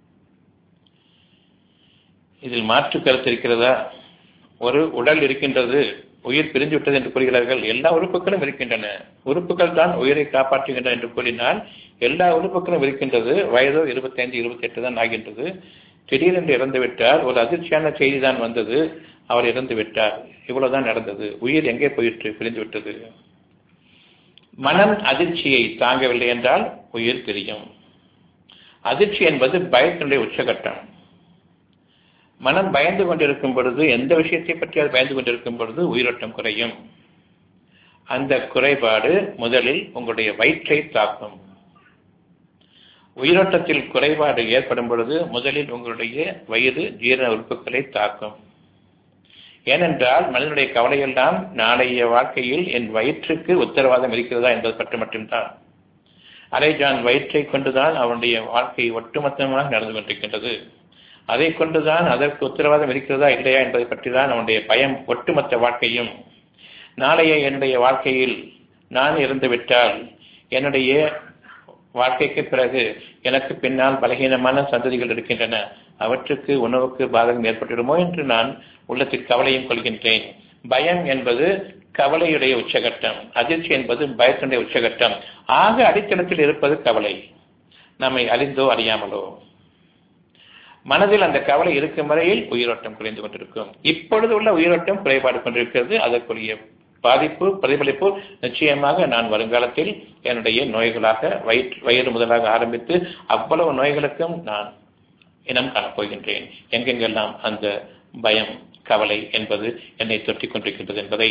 A: இதில் மாற்று கருத்து இருக்கிறதா ஒரு உடல் இருக்கின்றது உயிர் பிரிந்து விட்டது என்று கூறுகிறார்கள் எல்லா உறுப்புகளும் இருக்கின்றன உறுப்புகள் தான் உயிரை காப்பாற்றுகின்றன என்று கூறினால் எல்லா உறுப்புகளும் இருக்கின்றது வயதோ இருபத்தைந்து இருபத்தி எட்டு தான் ஆகின்றது திடீரென்று இறந்து விட்டார் ஒரு அதிர்ச்சியான செய்தி தான் வந்தது அவர் இறந்து விட்டார் இவ்வளவுதான் நடந்தது உயிர் எங்கே போயிற்று பிரிந்து விட்டது மனம் அதிர்ச்சியை தாங்கவில்லை என்றால் உயிர் தெரியும் அதிர்ச்சி என்பது பயத்தினுடைய உச்சகட்டம் மனம் பயந்து கொண்டிருக்கும் பொழுது எந்த விஷயத்தை பற்றி அது பயந்து கொண்டிருக்கும் பொழுது உயிரோட்டம் குறையும் அந்த குறைபாடு முதலில் உங்களுடைய வயிற்றை தாக்கும் உயிரோட்டத்தில் குறைபாடு ஏற்படும் பொழுது முதலில் உங்களுடைய வயிறு ஜீரண உறுப்புகளை தாக்கும் ஏனென்றால் மனிதனுடைய கவலையெல்லாம் நாளைய வாழ்க்கையில் என் வயிற்றுக்கு உத்தரவாதம் இருக்கிறதா என்பது பற்றி மட்டும்தான் அலைஜான் வயிற்றை கொண்டுதான் அவனுடைய வாழ்க்கை ஒட்டுமொத்தமாக நடந்து கொண்டிருக்கின்றது அதை கொண்டுதான் அதற்கு உத்தரவாதம் இருக்கிறதா இல்லையா என்பதை பற்றி தான் அவனுடைய பயம் ஒட்டுமொத்த வாழ்க்கையும் நாளைய என்னுடைய வாழ்க்கையில் நான் இறந்துவிட்டால் என்னுடைய வாழ்க்கைக்கு பிறகு எனக்கு பின்னால் பலகீனமான சந்ததிகள் இருக்கின்றன அவற்றுக்கு உணவுக்கு பாதகம் ஏற்பட்டுவிடுமோ என்று நான் உள்ளத்தில் கவலையும் கொள்கின்றேன் பயம் என்பது கவலையுடைய உச்சகட்டம் அதிர்ச்சி என்பது பயத்தினுடைய உச்சகட்டம் ஆக அடித்தளத்தில் இருப்பது கவலை நம்மை அறிந்தோ அறியாமலோ மனதில் அந்த கவலை இருக்கும் வரையில் உயிரோட்டம் குறைந்து கொண்டிருக்கும் இப்பொழுது உள்ள உயிரோட்டம் குறைபாடு கொண்டிருக்கிறது அதற்குரிய பாதிப்பு பிரதிபலிப்பு நிச்சயமாக நான் வருங்காலத்தில் என்னுடைய நோய்களாக வயிற்று வயிறு முதலாக ஆரம்பித்து அவ்வளவு நோய்களுக்கும் நான் இனம் காணப்போகின்றேன் எங்கெங்கெல்லாம் அந்த பயம் கவலை என்பது என்னை தொற்றிக் கொண்டிருக்கின்றது என்பதை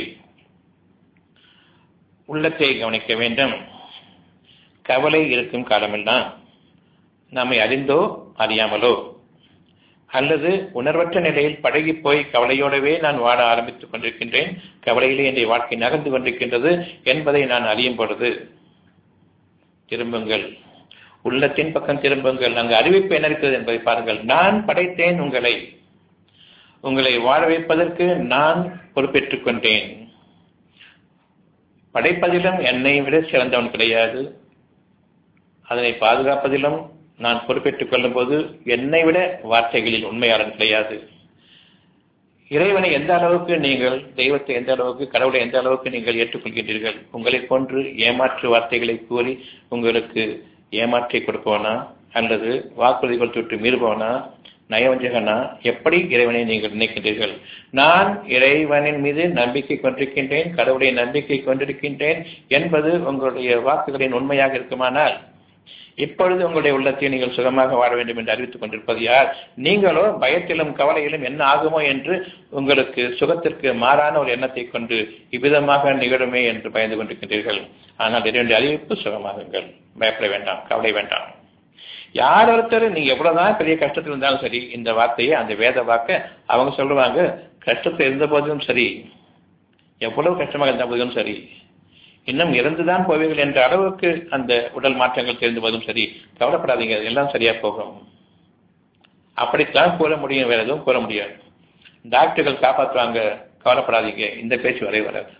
A: உள்ளத்தை கவனிக்க வேண்டும் கவலை இருக்கும் காலமெல்லாம் நம்மை அறிந்தோ அறியாமலோ அல்லது உணர்வற்ற நிலையில் பழகி போய் கவலையோடவே நான் வாழ ஆரம்பித்துக் கொண்டிருக்கின்றேன் கவலையிலே என்னுடைய வாழ்க்கை நகர்ந்து கொண்டிருக்கின்றது என்பதை நான் அறியும் பொழுது திரும்புங்கள் உள்ளத்தின் பக்கம் திரும்புங்கள் அங்கு அறிவிப்பு என்ன இருக்கிறது என்பதை பாருங்கள் நான் படைத்தேன் உங்களை உங்களை வாழ வைப்பதற்கு நான் பொறுப்பேற்றுக் கொண்டேன் படைப்பதிலும் என்னை விட சிறந்தவன் கிடையாது அதனை பாதுகாப்பதிலும் நான் பொறுப்பேற்றுக் கொள்ளும் போது என்னை விட வார்த்தைகளில் உண்மையாளன் கிடையாது இறைவனை எந்த அளவுக்கு நீங்கள் தெய்வத்தை எந்த அளவுக்கு கடவுளை எந்த அளவுக்கு நீங்கள் ஏற்றுக்கொள்கின்றீர்கள் உங்களை போன்று ஏமாற்று வார்த்தைகளை கூறி உங்களுக்கு ஏமாற்றி கொடுப்பவனா அல்லது வாக்குறுதி கொடுத்துவிட்டு மீறுபவனா நயவஞ்சகனா எப்படி இறைவனை நீங்கள் நினைக்கின்றீர்கள் நான் இறைவனின் மீது நம்பிக்கை கொண்டிருக்கின்றேன் கடவுளை நம்பிக்கை கொண்டிருக்கின்றேன் என்பது உங்களுடைய வாக்குகளின் உண்மையாக இருக்குமானால் இப்பொழுது உங்களுடைய உள்ளத்தை நீங்கள் சுகமாக வாழ வேண்டும் என்று அறிவித்துக் கொண்டிருப்பது யார் நீங்களோ பயத்திலும் கவலையிலும் என்ன ஆகுமோ என்று உங்களுக்கு சுகத்திற்கு மாறான ஒரு எண்ணத்தை கொண்டு இவ்விதமாக நிகழுமே என்று பயந்து கொண்டிருக்கின்றீர்கள் ஆனால் இதனுடைய அறிவிப்பு சுகமாகுங்கள் பயப்பட வேண்டாம் கவலை வேண்டாம் யார் ஒருத்தர் நீங்க எவ்வளவுதான் பெரிய கஷ்டத்தில் இருந்தாலும் சரி இந்த வார்த்தையை அந்த வேத வாக்க அவங்க சொல்லுவாங்க கஷ்டத்தில் இருந்த போதிலும் சரி எவ்வளவு கஷ்டமாக இருந்த போதிலும் சரி இன்னும் இறந்துதான் போவீர்கள் என்ற அளவுக்கு அந்த உடல் மாற்றங்கள் தெரிந்து போதும் சரி கவலைப்படாதீங்க எல்லாம் சரியா போகும் அப்படித்தான் கூற முடியும் வேற எதுவும் கூற முடியாது டாக்டர்கள் காப்பாற்றுவாங்க கவலைப்படாதீங்க இந்த பேச்சு வரை வராது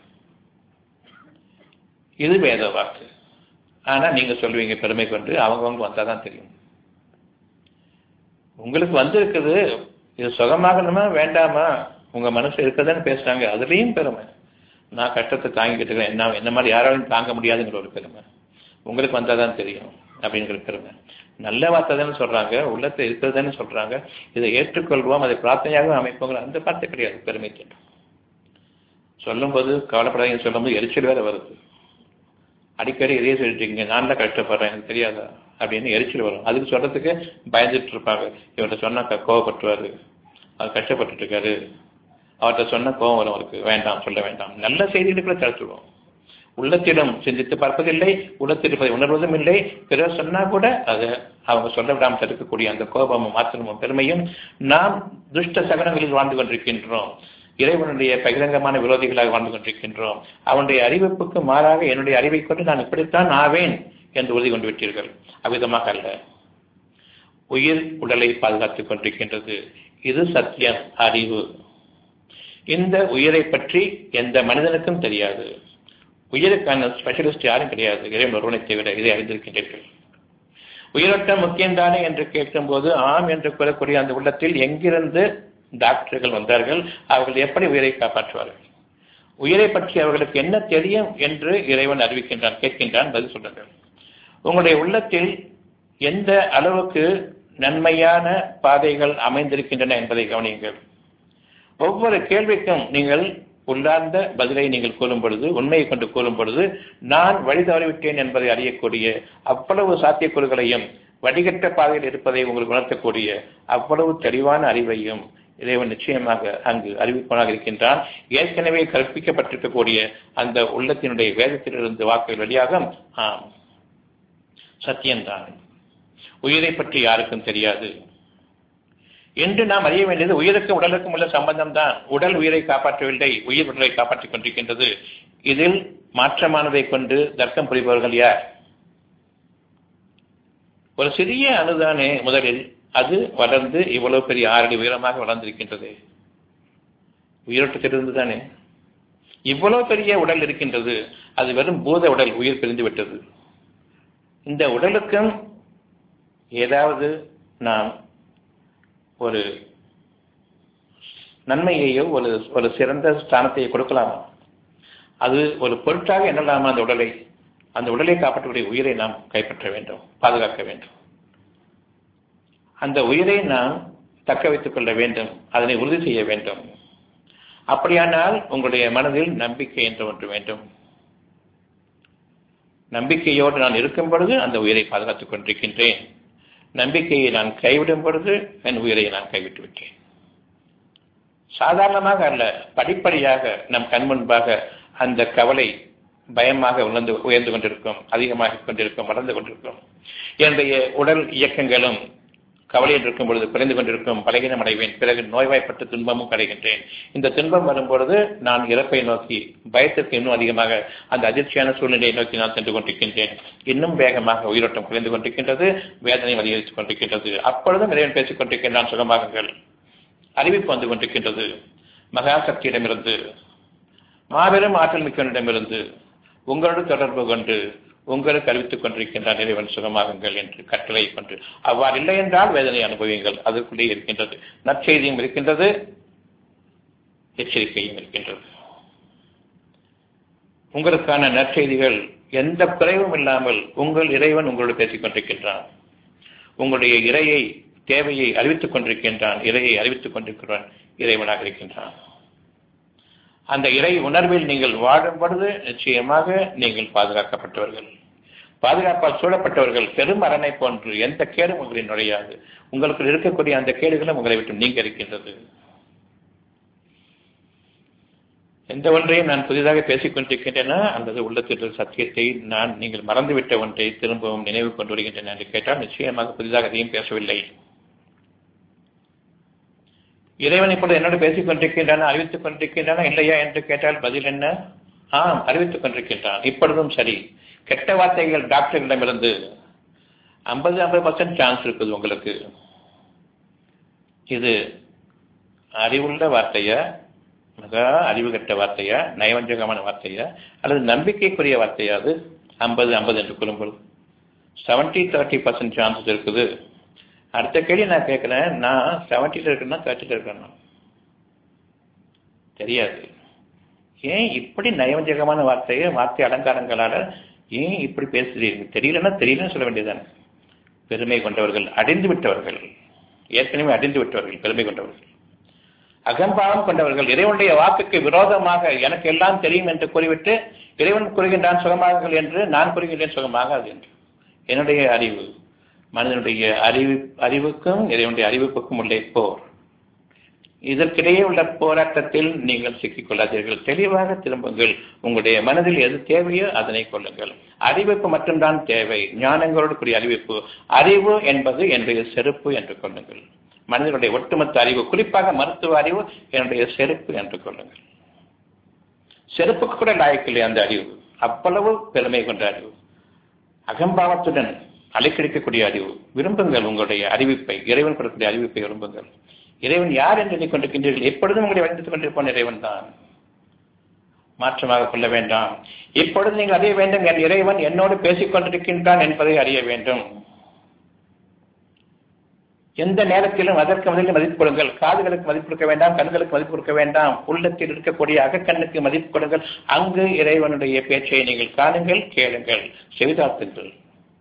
A: இது வேத வாக்கு ஆனா நீங்க சொல்லுவீங்க பெருமை கொண்டு அவங்கவங்க வந்தாதான் தெரியும் உங்களுக்கு வந்திருக்குது இது சுகமாகணுமா வேண்டாமா உங்க மனசு இருக்கதான்னு பேசுறாங்க அதுலயும் பெருமை நான் கஷ்டத்தை தாங்கிக்கிட்டு இருக்கேன் என்ன என்ன மாதிரி யாராலும் தாங்க முடியாதுங்கிற ஒரு பெருமை உங்களுக்கு வந்தாதான் தெரியும் அப்படிங்கிற பெருமை நல்ல வார்த்தை தானே சொல்றாங்க உள்ளத்தை இருக்கிறதுன்னு சொல்றாங்க இதை ஏற்றுக்கொள்வோம் அதை பிரார்த்தனையாக அமைப்போங்கிற அந்த வார்த்தை கிடையாது பெருமை சொல்லும்போது கவலைப்படாதீங்கன்னு சொல்லும்போது எரிச்சல் வேற வருது அடிக்கடி இதே சொல்லிட்டீங்க நான் தான் கஷ்டப்படுறேன் எனக்கு தெரியாதா அப்படின்னு எரிச்சல் வரும் அதுக்கு சொல்றதுக்கு பயந்துட்டு இருப்பாங்க இவர்கிட்ட சொன்னா கோவப்பட்டுவாரு அவர் கஷ்டப்பட்டுட்டு இருக்காரு அவர்கிட்ட சொன்ன கோவம் வரும் அவருக்கு வேண்டாம் சொல்ல வேண்டாம் நல்ல செய்திகளை கூட தடுத்துடுவோம் உள்ளத்திடம் சிந்தித்து பார்ப்பதில்லை உள்ளத்தில் இருப்பதை உணர்வதும் இல்லை பிறர் சொன்னா கூட அதை அவங்க சொல்ல விடாமல் தடுக்கக்கூடிய அந்த கோபமும் மாத்திரமும் பெருமையும் நாம் துஷ்ட சகனங்களில் வாழ்ந்து கொண்டிருக்கின்றோம் இறைவனுடைய பகிரங்கமான விரோதிகளாக வாழ்ந்து கொண்டிருக்கின்றோம் அவனுடைய அறிவிப்புக்கு மாறாக என்னுடைய அறிவை கொண்டு நான் இப்படித்தான் ஆவேன் என்று உறுதி கொண்டு விட்டீர்கள் அவ்விதமாக அல்ல உயிர் உடலை பாதுகாத்துக் கொண்டிருக்கின்றது இது சத்தியம் அறிவு இந்த உயிரை பற்றி எந்த மனிதனுக்கும் தெரியாது உயிருக்கான ஸ்பெஷலிஸ்ட் யாரும் கிடையாது இறைவன் ஒருவனை தவிர இதை அறிந்திருக்கின்றீர்கள் உயிரோட்டம் முக்கியம்தானே என்று கேட்கும்போது ஆம் என்று கூறக்கூடிய அந்த உள்ளத்தில் எங்கிருந்து டாக்டர்கள் வந்தார்கள் அவர்கள் எப்படி உயிரை காப்பாற்றுவார்கள் உயிரை பற்றி அவர்களுக்கு என்ன தெரியும் என்று இறைவன் அறிவிக்கின்றான் கேட்கின்றான் பதில் சொல்லுங்கள் உங்களுடைய உள்ளத்தில் எந்த அளவுக்கு நன்மையான பாதைகள் அமைந்திருக்கின்றன என்பதை கவனியுங்கள் ஒவ்வொரு கேள்விக்கும் நீங்கள் உள்ளார்ந்த பதிலை நீங்கள் கூறும் பொழுது உண்மையை கொண்டு கூறும் பொழுது நான் வழி தவறிவிட்டேன் என்பதை அறியக்கூடிய அவ்வளவு சாத்தியக்கூறுகளையும் வடிகட்ட பாதையில் இருப்பதை உங்களுக்கு உணர்த்தக்கூடிய அவ்வளவு தெளிவான அறிவையும் இறைவன் நிச்சயமாக அங்கு அறிவிப்பவனாக இருக்கின்றான் ஏற்கனவே கற்பிக்கப்பட்டிருக்கக்கூடிய அந்த உள்ளத்தினுடைய வேதத்திலிருந்து வாக்குகள் வழியாக ஆம் சத்தியம்தான் உயிரை பற்றி யாருக்கும் தெரியாது என்று நாம் அறிய வேண்டியது உயிருக்கும் உடலுக்கும் உள்ள சம்பந்தம் தான் உடல் உயிரை காப்பாற்றவில்லை உயிர் உடலை காப்பாற்றிக் கொண்டிருக்கின்றது இதில் மாற்றமானதை கொண்டு தர்க்கம் புரிபவர்கள் யார் ஒரு சிறிய அணுதானே முதலில் அது வளர்ந்து இவ்வளவு பெரிய ஆறடி உயரமாக வளர்ந்திருக்கின்றது உயிரோட்டத்திலிருந்து தானே இவ்வளவு பெரிய உடல் இருக்கின்றது அது வெறும் பூத உடல் உயிர் பிரிந்து விட்டது இந்த உடலுக்கும் ஏதாவது நாம் ஒரு நன்மையையோ ஒரு ஒரு சிறந்த ஸ்தானத்தையோ கொடுக்கலாமா அது ஒரு பொருட்டாக எண்ணலாமா அந்த உடலை அந்த உடலை காப்பாற்றக்கூடிய உயிரை நாம் கைப்பற்ற வேண்டும் பாதுகாக்க வேண்டும் அந்த உயிரை நாம் தக்க வைத்துக் கொள்ள வேண்டும் அதனை உறுதி செய்ய வேண்டும் அப்படியானால் உங்களுடைய மனதில் நம்பிக்கை என்று ஒன்று வேண்டும் நம்பிக்கையோடு நான் இருக்கும் பொழுது அந்த உயிரை பாதுகாத்துக் கொண்டிருக்கின்றேன் நம்பிக்கையை நான் கைவிடும் பொழுது என் உயிரை நான் கைவிட்டு விட்டேன் சாதாரணமாக அல்ல படிப்படியாக நம் கண் முன்பாக அந்த கவலை பயமாக உணர்ந்து உயர்ந்து கொண்டிருக்கும் அதிகமாக கொண்டிருக்கும் வளர்ந்து கொண்டிருக்கும் என்னுடைய உடல் இயக்கங்களும் கவலையில் இருக்கும் பொழுது குறைந்து கொண்டிருக்கும் பலகீனம் அடைவேன் பிறகு நோய்வாய்ப்பட்டு துன்பமும் கிடைக்கின்றேன் இந்த துன்பம் வரும்பொழுது நான் இறப்பை நோக்கி பயத்திற்கு இன்னும் அதிகமாக அந்த அதிர்ச்சியான சூழ்நிலையை நோக்கி நான் சென்று கொண்டிருக்கின்றேன் இன்னும் வேகமாக உயிரோட்டம் குறைந்து கொண்டிருக்கின்றது வேதனை அதிகரித்துக் கொண்டிருக்கின்றது அப்பொழுதும் இறைவன் பேசிக் கொண்டிருக்கின்றான் சுகமாகுங்கள் அறிவிப்பு வந்து கொண்டிருக்கின்றது மகா சக்தியிடமிருந்து மாபெரும் ஆற்றல் மிக்கவனிடமிருந்து உங்களோடு தொடர்பு கொண்டு உங்களுக்கு அறிவித்துக் கொண்டிருக்கின்றார் இறைவன் சுகமாகுங்கள் என்று கட்டளை கொண்டு அவ்வாறு இல்லை என்றால் வேதனை அனுபவியுங்கள் அதற்குள்ளே இருக்கின்றது நற்செய்தியும் இருக்கின்றது எச்சரிக்கையும் இருக்கின்றது உங்களுக்கான நற்செய்திகள் எந்த குறைவும் இல்லாமல் உங்கள் இறைவன் உங்களோடு பேசிக் கொண்டிருக்கின்றான் உங்களுடைய இறையை தேவையை அறிவித்துக் கொண்டிருக்கின்றான் இறையை அறிவித்துக் கொண்டிருக்கிறான் இறைவனாக இருக்கின்றான் அந்த இறை உணர்வில் நீங்கள் வாழும் பொழுது நிச்சயமாக நீங்கள் பாதுகாக்கப்பட்டவர்கள் பாதுகாப்பால் சூழப்பட்டவர்கள் பெரும் அரணை போன்று எந்த கேடும் உங்களின் நுழையாது உங்களுக்கு இருக்கக்கூடிய அந்த கேடுகளும் உங்களை விட்டு நீங்க இருக்கின்றது எந்த ஒன்றையும் நான் புதிதாக பேசிக் கொண்டிருக்கின்றன அல்லது உள்ளத்தில் சத்தியத்தை நான் நீங்கள் மறந்துவிட்ட ஒன்றை திரும்பவும் நினைவு கொண்டு வருகின்றன என்று கேட்டால் நிச்சயமாக புதிதாக அதையும் பேசவில்லை இறைவன் இப்பொழுது என்னோடு பேசிக் கொண்டிருக்கின்றன அறிவித்துக் கொண்டிருக்கின்றன இல்லையா என்று கேட்டால் பதில் என்ன ஆம் அறிவித்துக் கொண்டிருக்கின்றான் இப்பொழுதும் சரி கெட்ட வார்த்தைகள் டாக்டர்களிடமிருந்து ஐம்பது ஐம்பது பர்சன்ட் சான்ஸ் இருக்குது உங்களுக்கு இது அறிவுள்ள வார்த்தையா மிக அறிவு கெட்ட வார்த்தையா நயவஞ்சகமான வார்த்தையா அல்லது நம்பிக்கைக்குரிய வார்த்தையா அது ஐம்பது ஐம்பது என்று கூறும்போது செவன்டி தேர்ட்டி பர்சன்ட் சான்சஸ் இருக்குது அடுத்த கேள்வி நான் கேட்குறேன் நான் செவன்ட்டியில் இருக்கேன்னா தேர்ட்டியில் இருக்கேன்னா தெரியாது ஏன் இப்படி நயவஞ்சகமான வார்த்தையை வார்த்தை அலங்காரங்களால் ஏன் இப்படி பேசுகிறீர்கள் தெரியலன்னா தெரியலன்னு சொல்ல வேண்டியதானே பெருமை கொண்டவர்கள் அடைந்து விட்டவர்கள் ஏற்கனவே அடைந்து விட்டவர்கள் பெருமை கொண்டவர்கள் அகம்பாவம் கொண்டவர்கள் இறைவனுடைய வாக்குக்கு விரோதமாக எனக்கு எல்லாம் தெரியும் என்று கூறிவிட்டு இறைவன் கூறுகின்றான் சுகமாகுங்கள் என்று நான் கூறுகின்றேன் சுகமாகாது என்று என்னுடைய அறிவு மனிதனுடைய அறிவு அறிவுக்கும் இறைவனுடைய அறிவிப்புக்கும் உள்ள போர் இதற்கிடையே உள்ள போராட்டத்தில் நீங்கள் சிக்கிக் கொள்ளாதீர்கள் தெளிவாக திரும்புங்கள் உங்களுடைய மனதில் எது தேவையோ அதனை கொள்ளுங்கள் அறிவிப்பு மட்டும்தான் தேவை ஞானங்களோடு கூடிய அறிவிப்பு அறிவு என்பது என்னுடைய செருப்பு என்று கொள்ளுங்கள் மனிதனுடைய ஒட்டுமொத்த அறிவு குறிப்பாக மருத்துவ அறிவு என்னுடைய செருப்பு என்று கொள்ளுங்கள் செருப்புக்கு கூட லாயக்கில்லை அந்த அறிவு அவ்வளவு பெருமை கொண்ட அறிவு அகம்பாவத்துடன் அலைக்கழிக்கக்கூடிய அறிவு விரும்புங்கள் உங்களுடைய அறிவிப்பை இறைவன் கொடுக்கக்கூடிய அறிவிப்பை விரும்புங்கள் இறைவன் யார் என்று எண்ணிக்கொண்டிருக்கின்றீர்கள் எப்பொழுதும் உங்களை வழித்துக் கொண்டிருப்போன் இறைவன் தான் மாற்றமாக கொள்ள வேண்டாம் இப்பொழுது நீங்கள் அறிய வேண்டும் என் இறைவன் என்னோடு பேசிக் கொண்டிருக்கின்றான் என்பதை அறிய வேண்டும் எந்த நேரத்திலும் அதற்கு முதலில் மதிப்பு கொடுங்கள் காதுகளுக்கு மதிப்பு கொடுக்க வேண்டாம் கண்களுக்கு மதிப்பு கொடுக்க வேண்டாம் உள்ளத்தில் இருக்கக்கூடிய அகக்கண்ணுக்கு மதிப்பு கொடுங்கள் அங்கு இறைவனுடைய பேச்சை நீங்கள் காணுங்கள் கேளுங்கள் செவிதாத்துங்கள்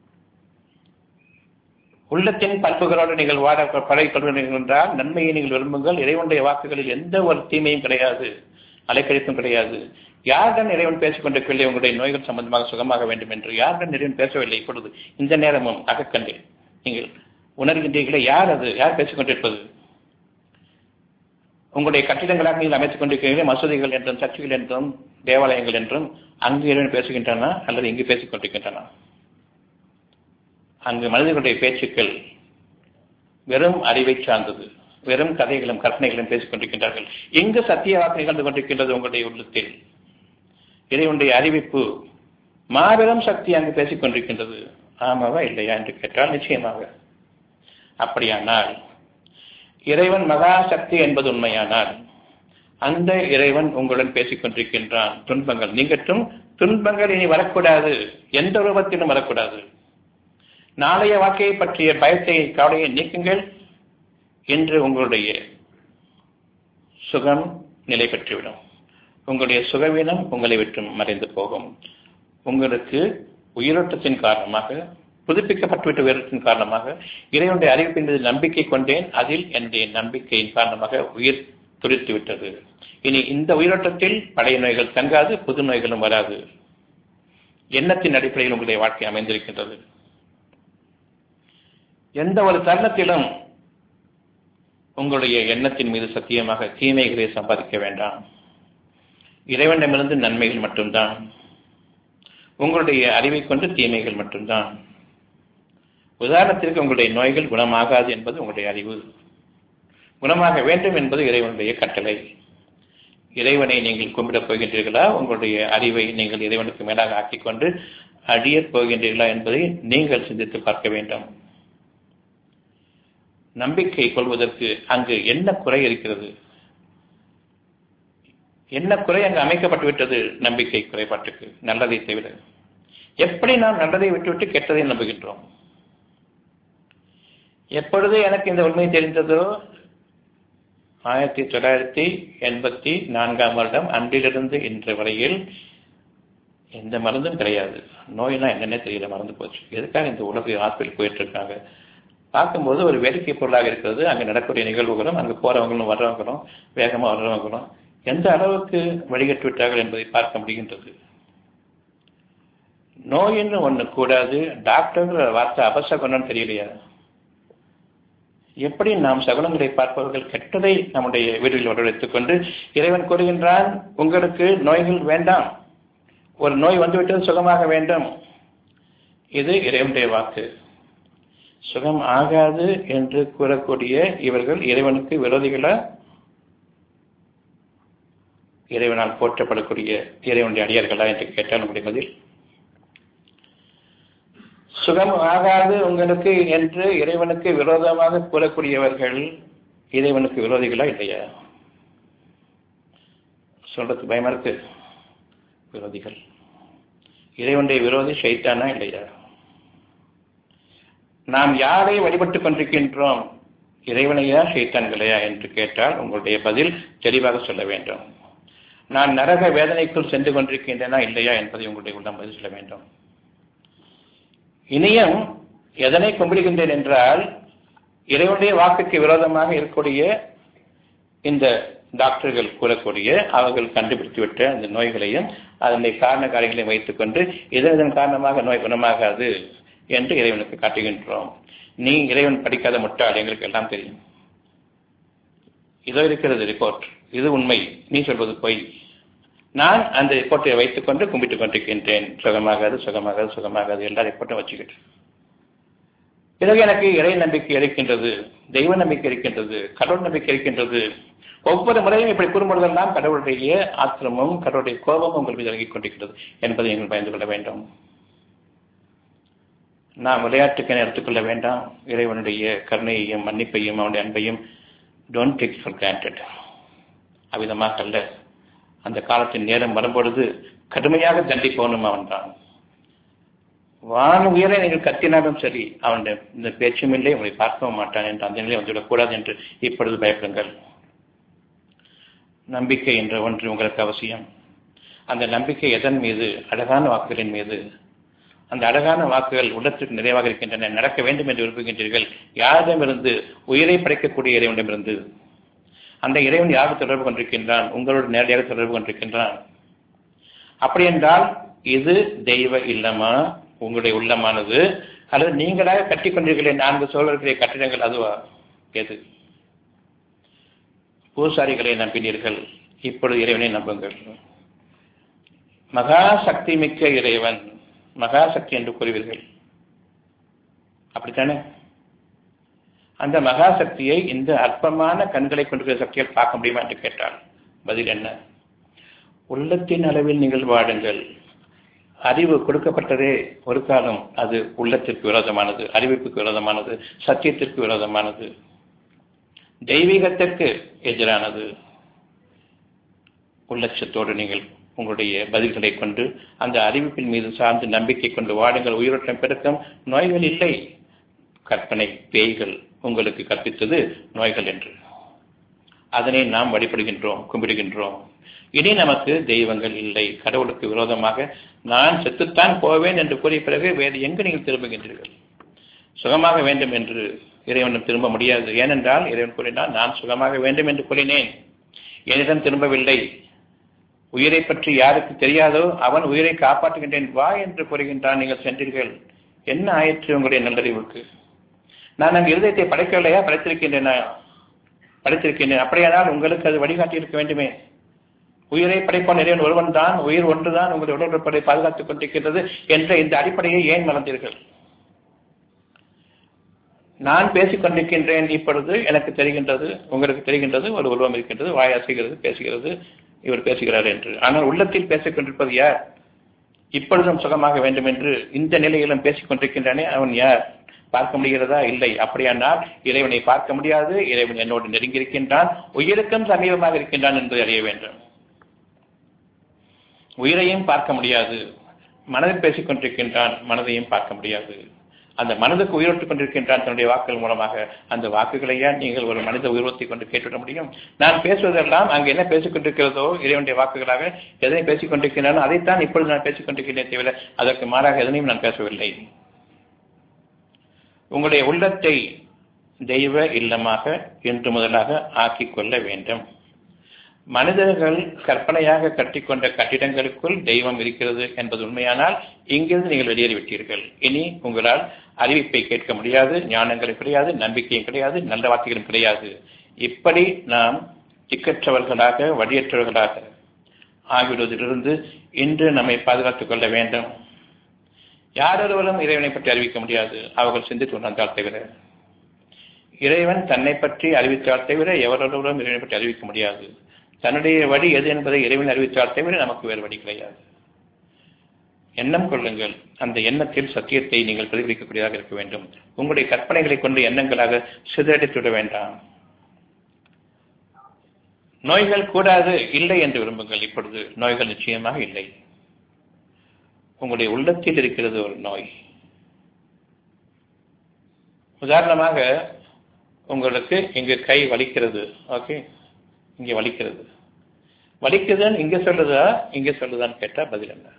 A: உள்ளத்தின் பண்புகளோடு நீங்கள் வாட பழகிக்கொள்கிறீர்கள் என்றால் நன்மையை நீங்கள் விரும்புங்கள் இறைவனுடைய வாக்குகளில் எந்த ஒரு தீமையும் கிடையாது அலைக்கழிப்பும் கிடையாது யாருடன் இறைவன் பேசிக் கொண்டிருக்கவில்லை உங்களுடைய நோய்கள் சம்பந்தமாக சுகமாக வேண்டும் என்று யாருடன் இறைவன் பேசவில்லை இப்பொழுது இந்த நேரமும் அகக்கண்டில் நீங்கள் உணர்கின்றீர்களே யார் அது யார் பேசிக் கொண்டிருப்பது உங்களுடைய கட்டிடங்களாக நீங்கள் அமைத்துக் கொண்டிருக்கிறீர்களே மசூதிகள் என்றும் சர்ச்சைகள் என்றும் தேவாலயங்கள் என்றும் அங்கு இறைவன் பேசுகின்றன அல்லது இங்கு பேசிக் கொண்டிருக்கின்றன அங்கு மனிதர்களுடைய பேச்சுக்கள் வெறும் அறிவை சார்ந்தது வெறும் கதைகளும் கற்பனைகளும் பேசிக் கொண்டிருக்கின்றார்கள் எங்கு சத்திய வாக்கு நிகழ்ந்து கொண்டிருக்கின்றது உங்களுடைய உள்ளத்தில் இறைவனுடைய அறிவிப்பு மாபெரும் சக்தி அங்கு பேசிக் கொண்டிருக்கின்றது ஆமாவா இல்லையா என்று கேட்டால் நிச்சயமாக அப்படியானால் இறைவன் மகா சக்தி என்பது உண்மையானால் அந்த இறைவன் உங்களுடன் பேசிக் கொண்டிருக்கின்றான் துன்பங்கள் நீங்கட்டும் துன்பங்கள் இனி வரக்கூடாது எந்த ரூபத்திலும் வரக்கூடாது நாளைய வாழ்க்கையை பற்றிய பயத்தை கவலையை நீக்குங்கள் என்று உங்களுடைய சுகம் நிலை பெற்றுவிடும் உங்களுடைய சுகவீனம் உங்களை விட்டு மறைந்து போகும் உங்களுக்கு உயிரோட்டத்தின் காரணமாக புதுப்பிக்கப்பட்டுவிட்ட உயிரோட்டத்தின் காரணமாக இறைவனுடைய அறிவிப்பின் மீது நம்பிக்கை கொண்டேன் அதில் என்னுடைய நம்பிக்கையின் காரணமாக உயிர் துடித்து விட்டது இனி இந்த உயிரோட்டத்தில் பழைய நோய்கள் தங்காது புது நோய்களும் வராது எண்ணத்தின் அடிப்படையில் உங்களுடைய வாழ்க்கை அமைந்திருக்கின்றது எந்த ஒரு தருணத்திலும் உங்களுடைய எண்ணத்தின் மீது சத்தியமாக தீமைகளை சம்பாதிக்க வேண்டாம் இறைவனிடமிருந்து நன்மைகள் மட்டும்தான் உங்களுடைய அறிவை கொண்டு தீமைகள் மட்டும்தான் உதாரணத்திற்கு உங்களுடைய நோய்கள் குணமாகாது என்பது உங்களுடைய அறிவு குணமாக வேண்டும் என்பது இறைவனுடைய கட்டளை இறைவனை நீங்கள் கும்பிடப் போகின்றீர்களா உங்களுடைய அறிவை நீங்கள் இறைவனுக்கு மேலாக ஆக்கிக்கொண்டு அடியப் போகின்றீர்களா என்பதை நீங்கள் சிந்தித்து பார்க்க வேண்டும் நம்பிக்கை கொள்வதற்கு அங்கு என்ன குறை இருக்கிறது என்ன குறை அங்கு அமைக்கப்பட்டு விட்டது நம்பிக்கை குறைபாட்டுக்கு நல்லதை தவிர எப்படி நாம் நல்லதை விட்டுவிட்டு கெட்டதை நம்புகின்றோம் எப்பொழுது எனக்கு இந்த உண்மை தெரிந்ததோ ஆயிரத்தி தொள்ளாயிரத்தி எண்பத்தி நான்காம் வருடம் அன்றிலிருந்து இன்று வரையில் எந்த மருந்தும் கிடையாது நோய்னா என்னன்னே தெரியல மறந்து போச்சு எதுக்காக இந்த உலக ஹாஸ்பிட்டல் போயிட்டு இருக்காங்க பார்க்கும்போது ஒரு வேடிக்கை பொருளாக இருக்கிறது அங்கே நடக்கக்கூடிய நிகழ்வுகளும் அங்கே போறவங்களும் வர்றவங்களும் வேகமாக வர்றவங்களும் எந்த அளவுக்கு வழிகட்டு விட்டார்கள் என்பதை பார்க்க முடிகின்றது நோயின்னு ஒண்ணு கூடாது டாக்டர்ங்கிற வார்த்தை அபசகுணம் தெரியலையா எப்படி நாம் சகுனங்களை பார்ப்பவர்கள் கெட்டதை நம்முடைய வீடுகளில் வரவழைத்துக் கொண்டு இறைவன் கூறுகின்றான் உங்களுக்கு நோய்கள் வேண்டாம் ஒரு நோய் வந்துவிட்டது சுகமாக வேண்டும் இது இறைவனுடைய வாக்கு சுகம் ஆகாது என்று கூறக்கூடிய இவர்கள் இறைவனுக்கு விரோதிகளா இறைவனால் போற்றப்படக்கூடிய இறைவனுடைய அடியார்களா என்று கேட்டால் உங்களுடைய பதில் சுகம் ஆகாது உங்களுக்கு என்று இறைவனுக்கு விரோதமாக கூறக்கூடியவர்கள் இறைவனுக்கு விரோதிகளா இல்லையா சொல்றது பயமா இருக்கு விரோதிகள் இறைவனுடைய விரோதி ஷைத்தானா இல்லையா நாம் யாரை வழிபட்டுக் கொண்டிருக்கின்றோம் இறைவனையா ஷைத்தான்களையா என்று கேட்டால் உங்களுடைய பதில் தெளிவாக சொல்ல வேண்டும் நான் நரக வேதனைக்குள் சென்று கொண்டிருக்கின்றனா இல்லையா என்பதை உங்களுடைய உள்ளம் பதில் சொல்ல வேண்டும் இனியும் எதனை கும்பிடுகின்றேன் என்றால் இறைவனுடைய வாக்குக்கு விரோதமாக இருக்கக்கூடிய இந்த டாக்டர்கள் கூறக்கூடிய அவர்கள் கண்டுபிடித்துவிட்ட அந்த நோய்களையும் அதனுடைய காரண காரியங்களையும் வைத்துக்கொண்டு இதன் இதன் காரணமாக நோய் குணமாகாது என்று இறைவனுக்கு காட்டுகின்றோம் நீ இறைவன் படிக்காத முட்டாள் எங்களுக்கு எல்லாம் தெரியும் இதோ இருக்கிறது ரிப்போர்ட் இது உண்மை நீ சொல்வது பொய் நான் அந்த ரிப்போர்ட்டை வைத்துக்கொண்டு கும்பிட்டுக் கொண்டிருக்கின்றேன் சுகமாகாது சுகமாகாது சுகமாகாது எல்லா ரிப்போர்ட்டும் வச்சுக்கிட்டு பிறகு எனக்கு இறை நம்பிக்கை இருக்கின்றது தெய்வ நம்பிக்கை இருக்கின்றது கடவுள் நம்பிக்கை இருக்கின்றது ஒவ்வொரு முறையும் இப்படி கூறும்பொழுதெல்லாம் கடவுளுடைய ஆத்திரமும் கடவுளுடைய கோபமும் உங்கள் மீது இறங்கிக் கொண்டிருக்கிறது என்பதை நீங்கள் பயந்து கொள்ள வேண்டும் நாம் விளையாட்டுக்கென எடுத்துக்கொள்ள வேண்டாம் இறைவனுடைய கருணையையும் மன்னிப்பையும் அவனுடைய அன்பையும் டோன்ட் டேக் ஃபார் கிராண்டட் அவ்விதமாக அல்ல அந்த காலத்தின் நேரம் வரும்பொழுது கடுமையாக தண்டிப்பவனும் அவன் தான் வான உயர நீங்கள் கத்தினாலும் சரி அவனுடைய இந்த பேச்சும் இல்லை உங்களை பார்க்கவும் மாட்டான் என்று அந்த நிலை வந்துவிடக்கூடாது என்று இப்பொழுது பயப்படுங்கள் நம்பிக்கை என்ற ஒன்று உங்களுக்கு அவசியம் அந்த நம்பிக்கை எதன் மீது அழகான வாக்குகளின் மீது அந்த அழகான வாக்குகள் உள்ளத்திற்கு நிறைவாக இருக்கின்றன நடக்க வேண்டும் என்று விரும்புகின்றீர்கள் யாரிடமிருந்து உயிரை படைக்கக்கூடிய இறைவனிடமிருந்து அந்த இறைவன் யார் தொடர்பு கொண்டிருக்கின்றான் உங்களோடு நேரடியாக தொடர்பு கொண்டிருக்கின்றான் அப்படி என்றால் இது தெய்வ இல்லமா உங்களுடைய உள்ளமானது அல்லது நீங்களாக கட்டிக் கொண்டிருக்கிற நான்கு சோழர்களுடைய கட்டிடங்கள் அதுவா எது பூசாரிகளை நம்பினீர்கள் இப்பொழுது இறைவனை நம்புங்கள் மகா சக்தி மிக்க இறைவன் மகா சக்தி என்று கூறுவீர்கள் அப்படித்தானே அந்த மகா சக்தியை இந்த அற்பமான கண்களை கொண்டிருக்கிற சக்தியால் பார்க்க முடியுமா என்று கேட்டால் பதில் என்ன உள்ளத்தின் அளவில் நீங்கள் வாடுங்கள் அறிவு கொடுக்கப்பட்டதே ஒரு காலம் அது உள்ளத்திற்கு விரோதமானது அறிவிப்புக்கு விரோதமானது சத்தியத்திற்கு விரோதமானது தெய்வீகத்திற்கு எதிரானது உள்ளட்சத்தோடு நீங்கள் உங்களுடைய பதில்களை கொண்டு அந்த அறிவிப்பின் மீது சார்ந்து நம்பிக்கை கொண்டு வாடுங்கள் உயிரோட்டம் பெருக்கம் நோய்கள் இல்லை கற்பனை பேய்கள் உங்களுக்கு கற்பித்தது நோய்கள் என்று அதனை நாம் வழிபடுகின்றோம் கும்பிடுகின்றோம் இனி நமக்கு தெய்வங்கள் இல்லை கடவுளுக்கு விரோதமாக நான் செத்துத்தான் போவேன் என்று கூறிய பிறகு வேறு எங்கு நீங்கள் திரும்புகின்றீர்கள் சுகமாக வேண்டும் என்று இறைவனும் திரும்ப முடியாது ஏனென்றால் இறைவன் கூறினார் நான் சுகமாக வேண்டும் என்று கூறினேன் என்னிடம் திரும்பவில்லை உயிரை பற்றி யாருக்கு தெரியாதோ அவன் உயிரை காப்பாற்றுகின்றேன் வா என்று கூறுகின்றான் நீங்கள் சென்றீர்கள் என்ன ஆயிற்று உங்களுடைய நல்லறிவுக்கு நான் அங்கு இருதயத்தை படைக்கவில்லையா படைத்திருக்கின்றேனா படைத்திருக்கின்றேன் அப்படியானால் உங்களுக்கு அது வழிகாட்டி இருக்க வேண்டுமே உயிரை படைப்பான் இறைவன் ஒருவன் தான் உயிர் ஒன்றுதான் உங்களுடைய உடற்படை பாதுகாத்துக் கொண்டிருக்கின்றது என்ற இந்த அடிப்படையை ஏன் மறந்தீர்கள் நான் பேசிக் கொண்டிருக்கின்றேன் இப்பொழுது எனக்கு தெரிகின்றது உங்களுக்கு தெரிகின்றது ஒரு உருவம் இருக்கின்றது வாயாசுகிறது பேசுகிறது இவர் பேசுகிறார் என்று ஆனால் உள்ளத்தில் பேசிக் கொண்டிருப்பது யார் இப்பொழுதும் சுகமாக வேண்டும் என்று இந்த நிலையிலும் பேசிக் கொண்டிருக்கின்றானே அவன் யார் பார்க்க முடிகிறதா இல்லை அப்படியானால் இறைவனை பார்க்க முடியாது இறைவன் என்னோடு நெருங்கியிருக்கின்றான் உயிருக்கும் சமீபமாக இருக்கின்றான் என்பதை அறிய வேண்டும் உயிரையும் பார்க்க முடியாது மனதில் பேசிக் கொண்டிருக்கின்றான் மனதையும் பார்க்க முடியாது அந்த மனதுக்கு உயிரோட்டுக் கொண்டிருக்கின்றான் தன்னுடைய வாக்குகள் மூலமாக அந்த வாக்குகளையா நீங்கள் ஒரு மனித உயிரோத்தை கொண்டு கேட்டுவிட முடியும் நான் பேசுவதெல்லாம் அங்கு என்ன பேசிக் கொண்டிருக்கிறதோ இறைவனுடைய வாக்குகளாக எதனை பேசிக் கொண்டிருக்கின்றனோ அதைத்தான் இப்பொழுது நான் பேசிக் கொண்டிருக்கின்றேன் தவிர அதற்கு மாறாக எதனையும் நான் பேசவில்லை உங்களுடைய உள்ளத்தை தெய்வ இல்லமாக இன்று முதலாக ஆக்கிக் கொள்ள வேண்டும் மனிதர்கள் கற்பனையாக கட்டிக்கொண்ட கட்டிடங்களுக்குள் தெய்வம் இருக்கிறது என்பது உண்மையானால் இங்கிருந்து நீங்கள் வெளியேறிவிட்டீர்கள் இனி உங்களால் அறிவிப்பை கேட்க முடியாது ஞானங்களும் கிடையாது நம்பிக்கையும் கிடையாது நல்ல வார்த்தைகளும் கிடையாது இப்படி நாம் திக்கற்றவர்களாக வழியற்றவர்களாக ஆகிவிடுவதிலிருந்து இன்று நம்மை பாதுகாத்துக் கொள்ள வேண்டும் யாரொருவரும் இறைவனை பற்றி அறிவிக்க முடியாது அவர்கள் சிந்தித்து உணர்ந்தால் தவிர இறைவன் தன்னை பற்றி அறிவித்தால் தவிர எவரொருவரும் இறைவனை பற்றி அறிவிக்க முடியாது தன்னுடைய வழி எது என்பதை இறைவன் அறிவித்தால் தவிர நமக்கு வேறு வழி கிடையாது எண்ணம் கொள்ளுங்கள் அந்த எண்ணத்தில் சத்தியத்தை நீங்கள் பிரதிபலிக்கக்கூடியதாக இருக்க வேண்டும் உங்களுடைய கற்பனைகளை கொண்டு எண்ணங்களாக சிதறடித்துவிட வேண்டாம் நோய்கள் கூடாது இல்லை என்று விரும்புங்கள் இப்பொழுது நோய்கள் நிச்சயமாக இல்லை உங்களுடைய உள்ளத்தில் இருக்கிறது ஒரு நோய் உதாரணமாக உங்களுக்கு இங்கு கை வலிக்கிறது ஓகே இங்கே வலிக்கிறது வலிக்குதுன்னு இங்க சொல்லுதா இங்க சொல்லுதான்னு கேட்டா பதில் என்ன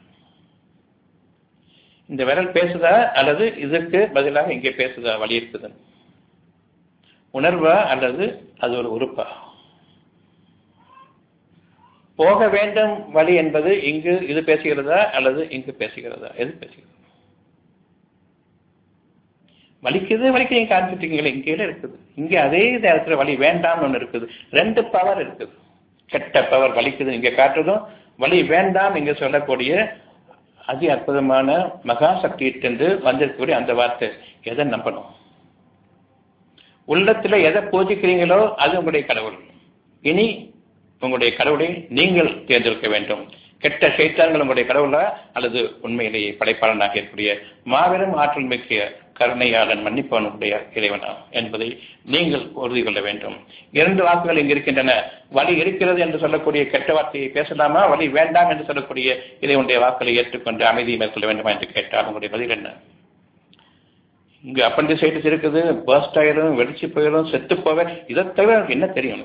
A: இந்த விரல் பேசுதா அல்லது இதற்கு பதிலாக இங்கே பேசுதா வலி இருக்குதுன்னு உணர்வா அல்லது அது ஒரு உறுப்பா போக வேண்டும் வழி என்பது இங்கு இது பேசுகிறதா அல்லது இங்கு பேசுகிறதா எது பேசுகிறது வலிக்குது வலிக்கு நீங்க காமிச்சிட்டீங்களே இங்கே இருக்குது இங்கே அதே நேரத்தில் வலி வேண்டாம்னு ஒன்று இருக்குது ரெண்டு பவர் இருக்குது கெட்ட பவர் வலிக்குது இங்க காட்டுறதும் வலி வேண்டாம் இங்க சொல்லக்கூடிய அதி அற்புதமான மகா சக்தியிட்டு வந்திருக்கக்கூடிய அந்த வார்த்தை எதை நம்பணும் உள்ளத்துல எதை பூஜிக்கிறீங்களோ அது உங்களுடைய கடவுள் இனி உங்களுடைய கடவுளை நீங்கள் தேர்ந்தெடுக்க வேண்டும் கெட்ட சைத்தான்கள் உங்களுடைய கடவுளா அல்லது உண்மையிலேயே படைப்பாளனாக இருக்கக்கூடிய மாபெரும் ஆற்றல் மிக்க கருணையாளன் மன்னிப்பவனுடைய இறைவனா என்பதை நீங்கள் உறுதி கொள்ள வேண்டும் இரண்டு வாக்குகள் இங்கு இருக்கின்றன வழி இருக்கிறது என்று சொல்லக்கூடிய கெட்ட வார்த்தையை பேசலாமா வழி வேண்டாம் என்று சொல்லக்கூடிய இறைவனுடைய வாக்களை ஏற்றுக்கொண்டு அமைதியை மேற்கொள்ள வேண்டுமா என்று கேட்டால் உங்களுடைய பதில் என்ன இங்கு அப்பண்டிசைட்டிஸ் இருக்குது பர்ஸ்ட் ஆயிரும் வெடிச்சு போயிடும் செத்து போவேன் இதை தவிர எனக்கு என்ன தெரியும்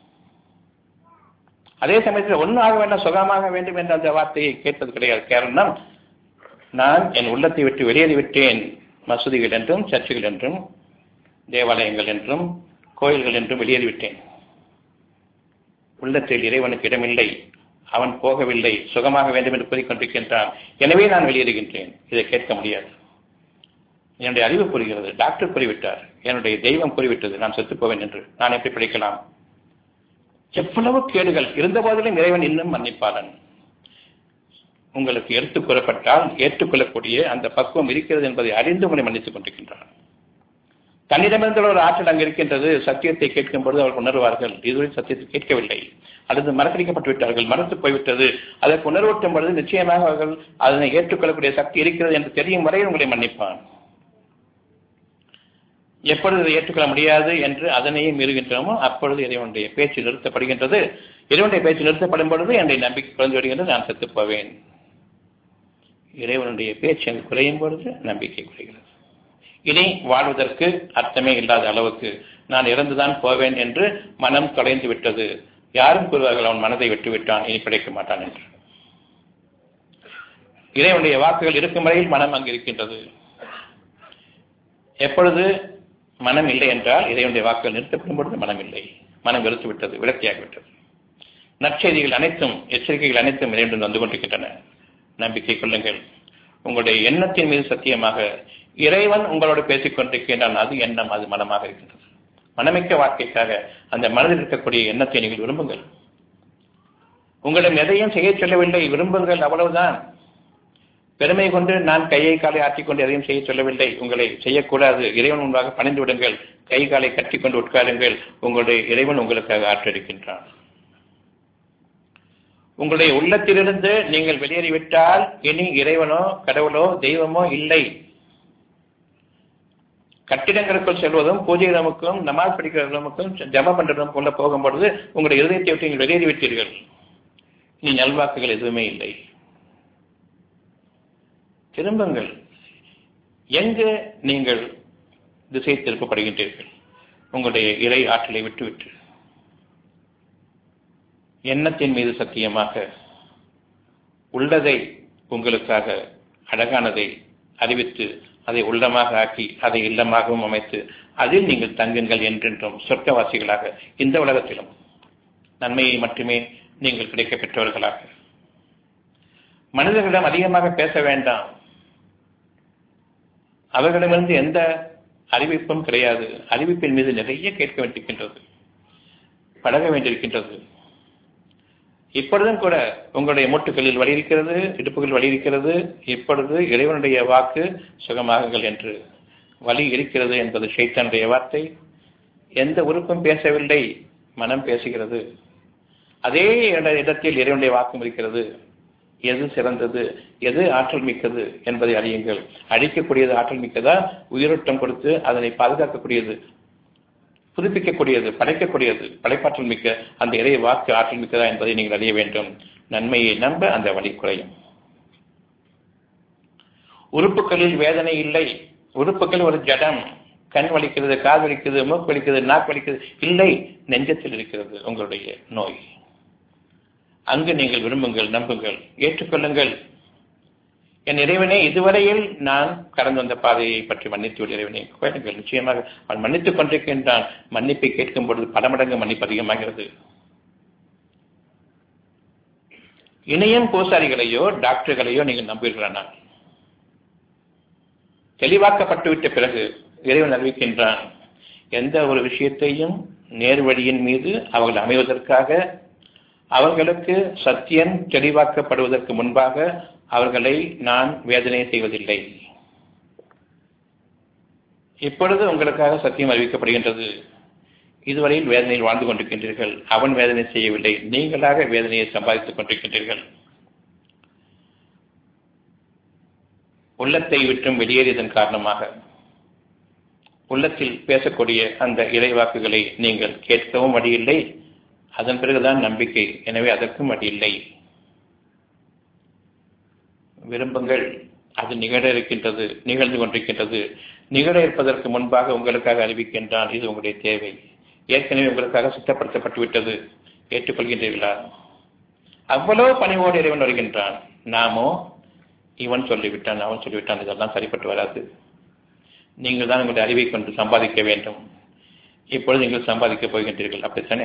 A: அதே சமயத்தில் ஒன்றும் ஆக வேண்டாம் சுகமாக வேண்டும் என்ற அந்த வார்த்தையை கேட்பது கிடையாது காரணம் நான் என் உள்ளத்தை விட்டு வெளியேறி விட்டேன் மசூதிகள் என்றும் சர்ச்சுகள் என்றும் தேவாலயங்கள் என்றும் கோயில்கள் என்றும் வெளியேறிவிட்டேன் உள்ளத்தில் இறைவனுக்கு இடமில்லை அவன் போகவில்லை சுகமாக வேண்டும் என்று கூறிக்கொண்டிருக்கின்றான் எனவே நான் வெளியேறுகின்றேன் இதை கேட்க முடியாது என்னுடைய அறிவு புரிகிறது டாக்டர் கூறிவிட்டார் என்னுடைய தெய்வம் கூறிவிட்டது நான் செத்துப் போவேன் என்று நான் எப்படி பிழைக்கலாம் எவ்வளவு கேடுகள் இருந்த போதிலும் இறைவன் இன்னும் மன்னிப்பாளன் உங்களுக்கு எடுத்துக் கூறப்பட்டால் ஏற்றுக்கொள்ளக்கூடிய அந்த பக்குவம் இருக்கிறது என்பதை அறிந்து உங்களை மன்னித்துக் கொண்டிருக்கின்றான் தன்னிடமிருந்த ஒரு ஆற்றல் அங்கு இருக்கின்றது சத்தியத்தை கேட்கும் பொழுது அவர்கள் உணர்வார்கள் இதுவரை சத்தியத்தை கேட்கவில்லை அல்லது மறக்கடிக்கப்பட்டு விட்டார்கள் மறந்து போய்விட்டது அதற்கு உணர்வூட்டும் பொழுது நிச்சயமாக அவர்கள் அதனை ஏற்றுக்கொள்ளக்கூடிய சக்தி இருக்கிறது என்று தெரியும் வரை உங்களை மன்னிப்பான் எப்பொழுது இதை ஏற்றுக்கொள்ள முடியாது என்று அதனையே மீறுகின்றோமோ அப்பொழுது இறைவனுடைய பேச்சு நிறுத்தப்படுகின்றது இறைவனுடைய பேச்சு நிறுத்தப்படும் பொழுது என்னுடைய நம்பிக்கை குறைந்து விடுகின்றது நான் செத்துப் போவேன் இறைவனுடைய பேச்சு அங்கு குறையும் பொழுது நம்பிக்கை குறைகிறது இனி வாழ்வதற்கு அர்த்தமே இல்லாத அளவுக்கு நான் இறந்துதான் போவேன் என்று மனம் தொலைந்து விட்டது யாரும் கூறுவார்கள் அவன் மனதை விட்டுவிட்டான் இனி பிழைக்க மாட்டான் என்று இறைவனுடைய வாக்குகள் இருக்கும் வரையில் மனம் அங்கு இருக்கின்றது எப்பொழுது மனம் இல்லை என்றால் இறைவனுடைய வாக்குகள் நிறுத்தப்படும் பொழுது மனம் இல்லை மனம் வெறுத்து விட்டது விரக்தியாகிவிட்டது நற்செய்திகள் அனைத்தும் எச்சரிக்கைகள் அனைத்தும் இறைவன் வந்து கொண்டிருக்கின்றன நம்பிக்கை கொள்ளுங்கள் உங்களுடைய எண்ணத்தின் மீது சத்தியமாக இறைவன் உங்களோடு பேசிக் கொண்டிருக்கின்றான் அது எண்ணம் அது மனமாக இருக்கின்றது மனமிக்க வாழ்க்கைக்காக அந்த மனதில் இருக்கக்கூடிய எண்ணத்தை நீங்கள் விரும்புங்கள் உங்களிடம் எதையும் செய்ய சொல்லவில்லை விரும்புங்கள் அவ்வளவுதான் பெருமை கொண்டு நான் கையை காலை ஆற்றிக்கொண்டு எதையும் செய்ய சொல்லவில்லை உங்களை செய்யக்கூடாது இறைவன் முன்பாக பணிந்து விடுங்கள் கை காலை கட்டிக்கொண்டு உட்காருங்கள் உங்களுடைய இறைவன் உங்களுக்காக ஆற்றிருக்கின்றான் உங்களுடைய உள்ளத்திலிருந்து நீங்கள் வெளியேறிவிட்டால் இனி இறைவனோ கடவுளோ தெய்வமோ இல்லை கட்டிடங்களுக்குள் செல்வதும் பூஜை ரமுக்கும் நமாஸ் படிக்கிற ரமுக்கும் ஜபம் பண்றதும் கொள்ள போகும்பொழுது உங்களுடைய இருதயத்தை விட்டு நீங்கள் வெளியேறிவிட்டீர்கள் இனி நல்வாக்குகள் எதுவுமே இல்லை திரும்புங்கள் எங்கு நீங்கள் திசை திருப்பப்படுகின்றீர்கள் உங்களுடைய இறை ஆற்றலை விட்டுவிட்டு எண்ணத்தின் மீது சத்தியமாக உள்ளதை உங்களுக்காக அழகானதை அறிவித்து அதை உள்ளமாக ஆக்கி அதை இல்லமாகவும் அமைத்து அதில் நீங்கள் தங்குங்கள் என்றென்றும் சொர்க்கவாசிகளாக இந்த உலகத்திலும் நன்மையை மட்டுமே நீங்கள் கிடைக்க பெற்றவர்களாக மனிதர்களிடம் அதிகமாக பேச வேண்டாம் அவர்களிடமிருந்து எந்த அறிவிப்பும் கிடையாது அறிவிப்பின் மீது நிறைய கேட்க வேண்டியிருக்கின்றது பழக வேண்டியிருக்கின்றது இப்பொழுதும் கூட உங்களுடைய மூட்டுகளில் வலி இருக்கிறது இடுப்புகளில் வலி இருக்கிறது இப்பொழுது இறைவனுடைய வாக்கு சுகமாகுங்கள் என்று வலி இருக்கிறது என்பது ஷைத்தானுடைய வார்த்தை எந்த உறுப்பும் பேசவில்லை மனம் பேசுகிறது அதே இடத்தில் இறைவனுடைய வாக்கும் இருக்கிறது எது சிறந்தது எது ஆற்றல் மிக்கது என்பதை அறியுங்கள் அழிக்கக்கூடியது ஆற்றல் மிக்கதா உயிரோட்டம் கொடுத்து அதனை பாதுகாக்கக்கூடியது புதுப்பிக்கக்கூடியது படைக்கக்கூடியது படைப்பாற்றல் மிக்க அந்த இறை வாக்கு ஆற்றல் மிக்கதா என்பதை நீங்கள் அறிய வேண்டும் நன்மையை நம்ப அந்த வழி குறையும் உறுப்புகளில் வேதனை இல்லை உறுப்புகள் ஒரு ஜடம் கண் வலிக்கிறது கால் வலிக்கிறது மூக்கு வலிக்கிறது நாக்கு வலிக்கிறது இல்லை நெஞ்சத்தில் இருக்கிறது உங்களுடைய நோய் அங்கு நீங்கள் விரும்புங்கள் நம்புங்கள் ஏற்றுக்கொள்ளுங்கள் என் இறைவனே இதுவரையில் நான் கடந்து வந்த பாதையை பற்றி மன்னித்து விட இறைவனை கேளுங்கள் நிச்சயமாக அவன் மன்னித்துக் கொண்டிருக்கின்றான் மன்னிப்பை கேட்கும் பொழுது பல மடங்கு மன்னிப்பு அதிகமாகிறது இணையம் பூசாரிகளையோ டாக்டர்களையோ நீங்கள் நம்புகிறீர்களா தெளிவாக்கப்பட்டுவிட்ட பிறகு இறைவன் அறிவிக்கின்றான் எந்த ஒரு விஷயத்தையும் நேர்வழியின் மீது அவர்கள் அமைவதற்காக அவர்களுக்கு சத்தியம் தெளிவாக்கப்படுவதற்கு முன்பாக அவர்களை நான் வேதனை செய்வதில்லை இப்பொழுது உங்களுக்காக சத்தியம் அறிவிக்கப்படுகின்றது இதுவரையில் வேதனையில் வாழ்ந்து கொண்டிருக்கின்றீர்கள் அவன் வேதனை செய்யவில்லை நீங்களாக வேதனையை சம்பாதித்துக் கொண்டிருக்கின்றீர்கள் உள்ளத்தை விட்டும் வெளியேறியதன் காரணமாக உள்ளத்தில் பேசக்கூடிய அந்த இறைவாக்குகளை நீங்கள் கேட்கவும் வழியில்லை அதன் பிறகுதான் நம்பிக்கை எனவே அதற்கும் வழியில்லை விரும்புங்கள் அது நிகழ இருக்கின்றது நிகழ்ந்து கொண்டிருக்கின்றது நிகழ இருப்பதற்கு முன்பாக உங்களுக்காக அறிவிக்கின்றான் இது உங்களுடைய தேவை ஏற்கனவே உங்களுக்காக சுத்தப்படுத்தப்பட்டு விட்டது ஏற்றுக்கொள்கின்றீர்களா அவ்வளவு பணிவோடு இறைவன் வருகின்றான் நாமோ இவன் சொல்லிவிட்டான் அவன் சொல்லிவிட்டான் இதெல்லாம் சரிப்பட்டு வராது நீங்கள் தான் உங்களுடைய அறிவை கொண்டு சம்பாதிக்க வேண்டும் இப்பொழுது நீங்கள் சம்பாதிக்கப் போகின்றீர்கள் அப்படித்தானே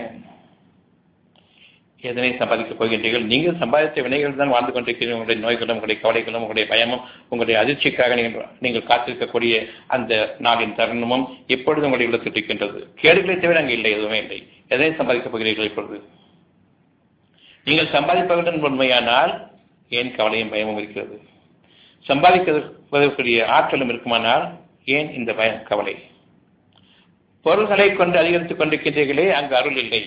A: எதனை சம்பாதிக்கப் போகின்றீர்கள் நீங்கள் சம்பாதித்த வினைகள் தான் வாழ்ந்து கொண்டிருக்கிறீர்கள் உங்களுடைய நோய்களும் உங்களுடைய கவலைகளும் உங்களுடைய பயமும் உங்களுடைய அதிர்ச்சிக்காக நீங்கள் நீங்கள் காத்திருக்கக்கூடிய அந்த நாளின் தருணமும் இப்பொழுது உங்களுடைய உள்ளத்தில் இருக்கின்றது கேடுகளை தவிர அங்கே இல்லை எதுவுமே இல்லை எதனை சம்பாதிக்கப் போகிறீர்கள் இப்பொழுது நீங்கள் சம்பாதிப்பவர்கள் உண்மையானால் ஏன் கவலையும் பயமும் இருக்கிறது சம்பாதிப்பதற்குரிய ஆற்றலும் இருக்குமானால் ஏன் இந்த பயம் கவலை பொருள்களை கொண்டு அதிகரித்துக் கொண்டிருக்கின்றீர்களே அங்கு அருள் இல்லை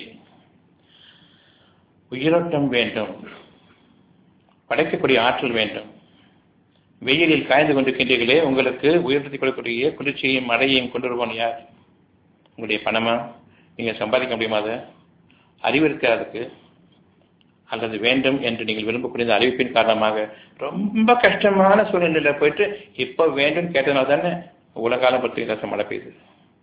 A: உயிரோட்டம் வேண்டும் படைக்கக்கூடிய ஆற்றல் வேண்டும் வெயிலில் காய்ந்து கொண்டிருக்கின்றீர்களே உங்களுக்கு உயர்த்தி கொடுக்கக்கூடிய குளிர்ச்சியையும் மழையையும் கொண்டு வருவோம் யார் உங்களுடைய பணமா நீங்கள் சம்பாதிக்க முடியுமா அதை அறிவு இருக்கா அதுக்கு அல்லது வேண்டும் என்று நீங்கள் விரும்பக்கூடிய இந்த அறிவிப்பின் காரணமாக ரொம்ப கஷ்டமான சூழ்நிலையில போயிட்டு இப்போ வேண்டும் கேட்டதுனால தானே உலகாலம் பற்றி ரசம் மழை பெய்யுது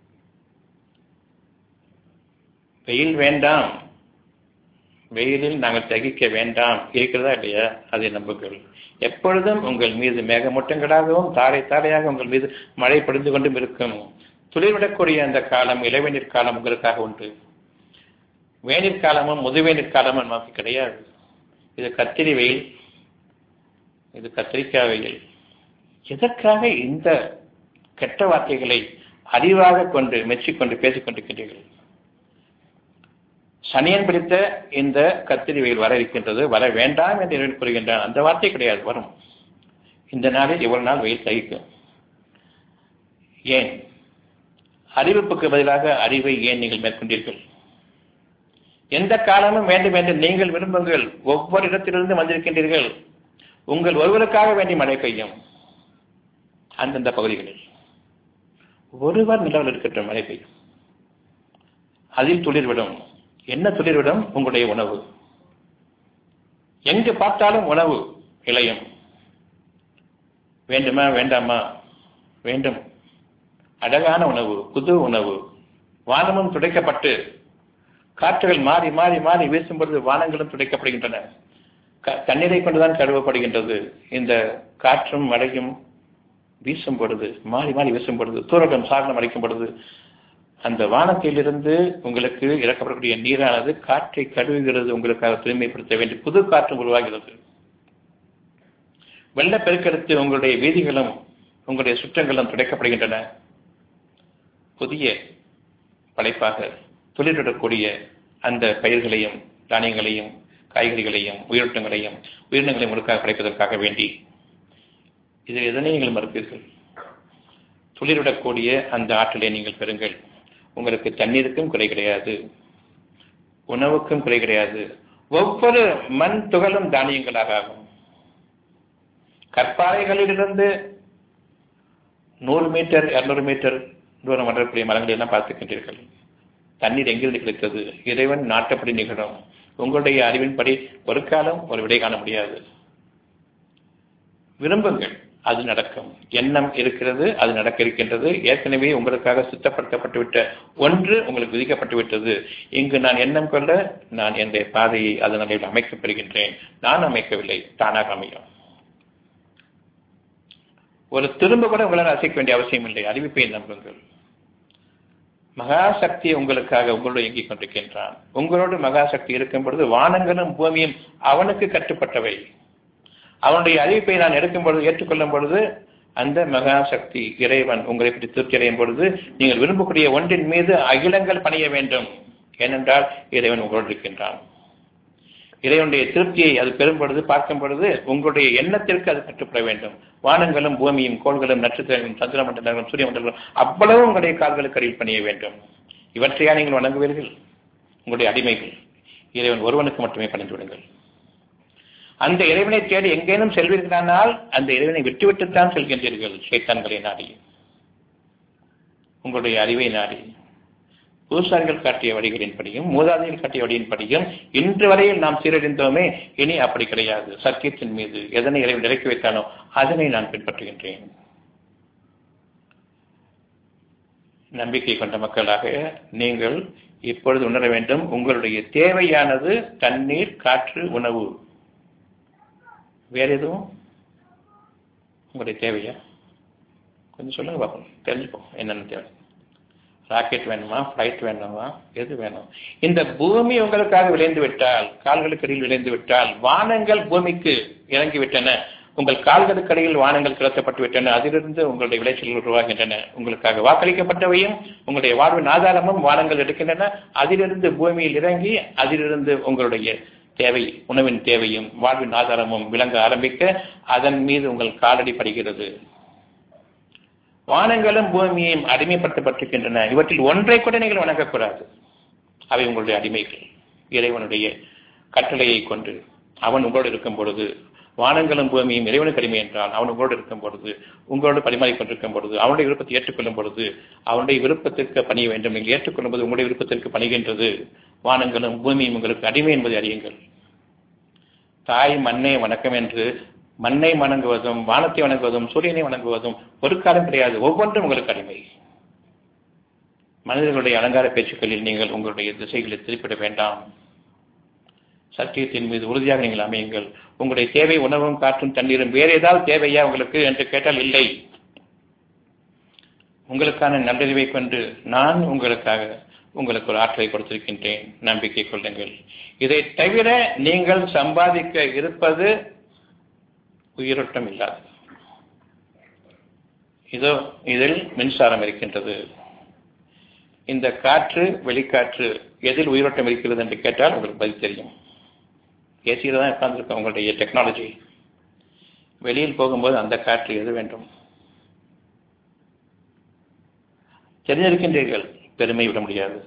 A: வெயில் வேண்டாம் வெயிலில் நாங்கள் தகிக்க வேண்டாம் இருக்கிறதா இல்லையா அதை நம்புங்கள் எப்பொழுதும் உங்கள் மீது மேகமூட்டங்களாகவும் தாரை தாரையாக உங்கள் மீது மழை பொழிந்து கொண்டும் இருக்கும் துளிர்விடக்கூடிய அந்த காலம் இளவேநீர் காலம் உங்களுக்காக உண்டு வேநீர் காலமும் முதுவேநீர் காலமும் நமக்கு கிடையாது இது கத்திரி வெயில் இது கத்திரிக்காய் வெயில் எதற்காக இந்த கெட்ட வார்த்தைகளை அறிவாக கொண்டு மெச்சிக்கொண்டு பேசிக் கொண்டிருக்கின்றீர்கள் சனியன் பிடித்த இந்த கத்திரி வெயில் வர இருக்கின்றது வர வேண்டாம் என்று இறைவன் கூறுகின்றான் அந்த வார்த்தை கிடையாது வரும் இந்த நாளில் இவ்வளவு நாள் வெயில் சகிக்கும் ஏன் அறிவிப்புக்கு பதிலாக அறிவை ஏன் நீங்கள் மேற்கொண்டீர்கள் எந்த காலமும் வேண்டும் என்று நீங்கள் விரும்புங்கள் ஒவ்வொரு இடத்திலிருந்து வந்திருக்கின்றீர்கள் உங்கள் ஒருவருக்காக வேண்டி மழை பெய்யும் அந்தந்த பகுதிகளில் ஒருவர் நிலவில் இருக்கட்டும் மழை பெய்யும் அதில் துளிர்விடும் என்ன துளிர்விடும் உங்களுடைய உணவு எங்கு பார்த்தாலும் உணவு இளையும் வேண்டுமா வேண்டாமா வேண்டும் அழகான உணவு புது உணவு வானமும் துடைக்கப்பட்டு காற்றுகள் மாறி மாறி மாறி வீசும் பொழுது வானங்களும் துடைக்கப்படுகின்றன தண்ணீரை கொண்டுதான் கழுவப்படுகின்றது இந்த காற்றும் மழையும் வீசும் பொழுது மாறி மாறி வீசும் பொழுது தூரகம் சாரணம் அடிக்கும் பொழுது அந்த வானத்திலிருந்து உங்களுக்கு இறக்கப்படக்கூடிய நீரானது காற்றை கழுவுகிறது உங்களுக்காக தூய்மைப்படுத்த வேண்டிய புது காற்று உருவாகிறது வெள்ளப்பெருக்கெடுத்து உங்களுடைய வீதிகளும் உங்களுடைய சுற்றங்களும் துடைக்கப்படுகின்றன புதிய படைப்பாக தொழிலிடக்கூடிய அந்த பயிர்களையும் தானியங்களையும் காய்கறிகளையும் உயிரோட்டங்களையும் உயிரினங்களையும் உங்களுக்காக படைப்பதற்காக வேண்டி இதில் எதனை நீங்கள் மறுப்பீர்கள் துளிரிடக்கூடிய அந்த ஆற்றலை நீங்கள் பெறுங்கள் உங்களுக்கு தண்ணீருக்கும் குறை கிடையாது உணவுக்கும் குறை கிடையாது ஒவ்வொரு மண் துகளும் தானியங்களாக ஆகும் கற்பாறைகளிலிருந்து நூறு மீட்டர் இருநூறு மீட்டர் தூரம் வளரக்கூடிய மரங்களை எல்லாம் பார்த்துக்கின்றீர்கள் தண்ணீர் எங்கிருந்து கிடைத்தது இறைவன் நாட்டப்படி நிகழும் உங்களுடைய அறிவின்படி ஒரு காலம் ஒரு விடை காண முடியாது விரும்புங்கள் அது நடக்கும் எண்ணம் இருக்கிறது அது நடக்க இருக்கின்றது ஏற்கனவே உங்களுக்காக சுத்தப்படுத்தப்பட்டு விட்ட ஒன்று உங்களுக்கு விதிக்கப்பட்டு விட்டது இங்கு நான் எண்ணம் கொள்ள நான் என்னுடைய பாதையை அதனால் அமைக்கப்படுகின்றேன் நான் அமைக்கவில்லை தானாக அமையும் ஒரு திரும்ப கூட உங்களால் அசைக்க வேண்டிய அவசியம் இல்லை அறிவிப்பை நம்புங்கள் மகாசக்தி உங்களுக்காக உங்களோடு இயங்கிக் கொண்டிருக்கின்றான் உங்களோடு மகாசக்தி இருக்கும் பொழுது வானங்களும் பூமியும் அவனுக்கு கட்டுப்பட்டவை அவனுடைய அறிவிப்பை நான் எடுக்கும் பொழுது ஏற்றுக்கொள்ளும் பொழுது அந்த மகாசக்தி இறைவன் உங்களை பற்றி திருப்தி அடையும் பொழுது நீங்கள் விரும்பக்கூடிய ஒன்றின் மீது அகிலங்கள் பணிய வேண்டும் ஏனென்றால் இறைவன் உங்களோடு இருக்கின்றான் இறைவனுடைய திருப்தியை அது பெறும் பொழுது பார்க்கும் பொழுது உங்களுடைய எண்ணத்திற்கு அது கட்டுப்பட வேண்டும் வானங்களும் பூமியும் கோள்களும் நட்சத்திரங்களும் சந்திர மண்டலங்களும் சூரிய மண்டலங்களும் அவ்வளவு உங்களுடைய கால்களுக்கு அடியில் பணிய வேண்டும் இவற்றையா நீங்கள் வணங்குவீர்கள் உங்களுடைய அடிமைகள் இறைவன் ஒருவனுக்கு மட்டுமே பணிந்து விடுங்கள் அந்த இறைவனை தேடி எங்கேனும் செல்வீர்களானால் அந்த இறைவனை விட்டுவிட்டுத்தான் செல்கின்றீர்கள் சேத்தான்களை நாடி உங்களுடைய அறிவை நாடி பூசாரிகள் காட்டிய வழிகளின்படியும் மூதாதையில் காட்டிய வழியின்படியும் இன்று வரையில் நாம் சீரழிந்தோமே இனி அப்படி கிடையாது சத்தியத்தின் மீது எதனை இறைவன் இறக்கி வைத்தானோ அதனை நான் பின்பற்றுகின்றேன் நம்பிக்கை கொண்ட மக்களாக நீங்கள் இப்பொழுது உணர வேண்டும் உங்களுடைய தேவையானது தண்ணீர் காற்று உணவு வேற எதுவும் உங்களுடைய தேவையா கொஞ்சம் சொல்லுங்க பார்ப்போம் தெரிஞ்சுப்போம் என்னென்ன தேவை ராக்கெட் வேணுமா ஃப்ளைட் வேணுமா எது வேணும் இந்த பூமி உங்களுக்காக விளைந்து விட்டால் கால்களுக்கு இடையில் விளைந்து விட்டால் வானங்கள் பூமிக்கு இறங்கி விட்டன உங்கள் கால்களுக்கு இடையில் வானங்கள் கிளத்தப்பட்டு விட்டன அதிலிருந்து உங்களுடைய விளைச்சல்கள் உருவாகின்றன உங்களுக்காக வாக்களிக்கப்பட்டவையும் உங்களுடைய வாழ்வின் ஆதாரமும் வானங்கள் எடுக்கின்றன அதிலிருந்து பூமியில் இறங்கி அதிலிருந்து உங்களுடைய தேவை உணவின் தேவையும் வாழ்வின் ஆதாரமும் விளங்க ஆரம்பிக்க அதன் மீது உங்கள் காலடி படுகிறது வானங்களும் பூமியையும் அடிமைப்படுத்தப்பட்டிருக்கின்றன இவற்றில் ஒன்றை கூட நீங்கள் வணங்கக்கூடாது அவை உங்களுடைய அடிமைகள் இறைவனுடைய கட்டளையை கொண்டு அவன் உங்களோடு இருக்கும் பொழுது வானங்களும் பூமியும் இறைவனுக்கு அடிமை என்றால் அவன் உங்களோடு இருக்கும் பொழுது உங்களோடு பரிமாறிக்கொண்டிருக்கும் பொழுது அவனுடைய விருப்பத்தை ஏற்றுக்கொள்ளும் பொழுது அவனுடைய விருப்பத்திற்கு பணிய வேண்டும் நீங்கள் ஏற்றுக்கொள்ளும் போது உங்களுடைய விருப்பத்திற்கு பணிகின்றது வானங்களும் பூமியும் உங்களுக்கு அடிமை என்பதை அறியுங்கள் தாய் மண்ணை வணக்கம் என்று மண்ணை வணங்குவதும் வானத்தை வணங்குவதும் சூரியனை வணங்குவதும் ஒரு காலம் கிடையாது ஒவ்வொன்றும் உங்களுக்கு அடிமை மனிதர்களுடைய அலங்கார பேச்சுக்களில் நீங்கள் உங்களுடைய திசைகளை திருப்பிட வேண்டாம் சத்தியத்தின் மீது உறுதியாக நீங்கள் அமையுங்கள் உங்களுடைய தேவை உணவும் காற்றும் தண்ணீரும் வேறு ஏதாவது தேவையா உங்களுக்கு என்று கேட்டால் இல்லை உங்களுக்கான நல்லறிவை கொண்டு நான் உங்களுக்காக உங்களுக்கு ஒரு ஆற்றலை கொடுத்திருக்கின்றேன் நம்பிக்கை கொள்ளுங்கள் இதை தவிர நீங்கள் சம்பாதிக்க இருப்பது உயிரோட்டம் இல்லாது இதோ இதில் மின்சாரம் இருக்கின்றது இந்த காற்று வெளிக்காற்று எதில் உயிரோட்டம் இருக்கிறது என்று கேட்டால் உங்களுக்கு பதில் தெரியும் ஏசியில் தான் உட்கார்ந்துருக்க உங்களுடைய டெக்னாலஜி வெளியில் போகும்போது அந்த காற்று எது வேண்டும் தெரிஞ்சிருக்கின்றீர்கள் பெருமை விட முடியாது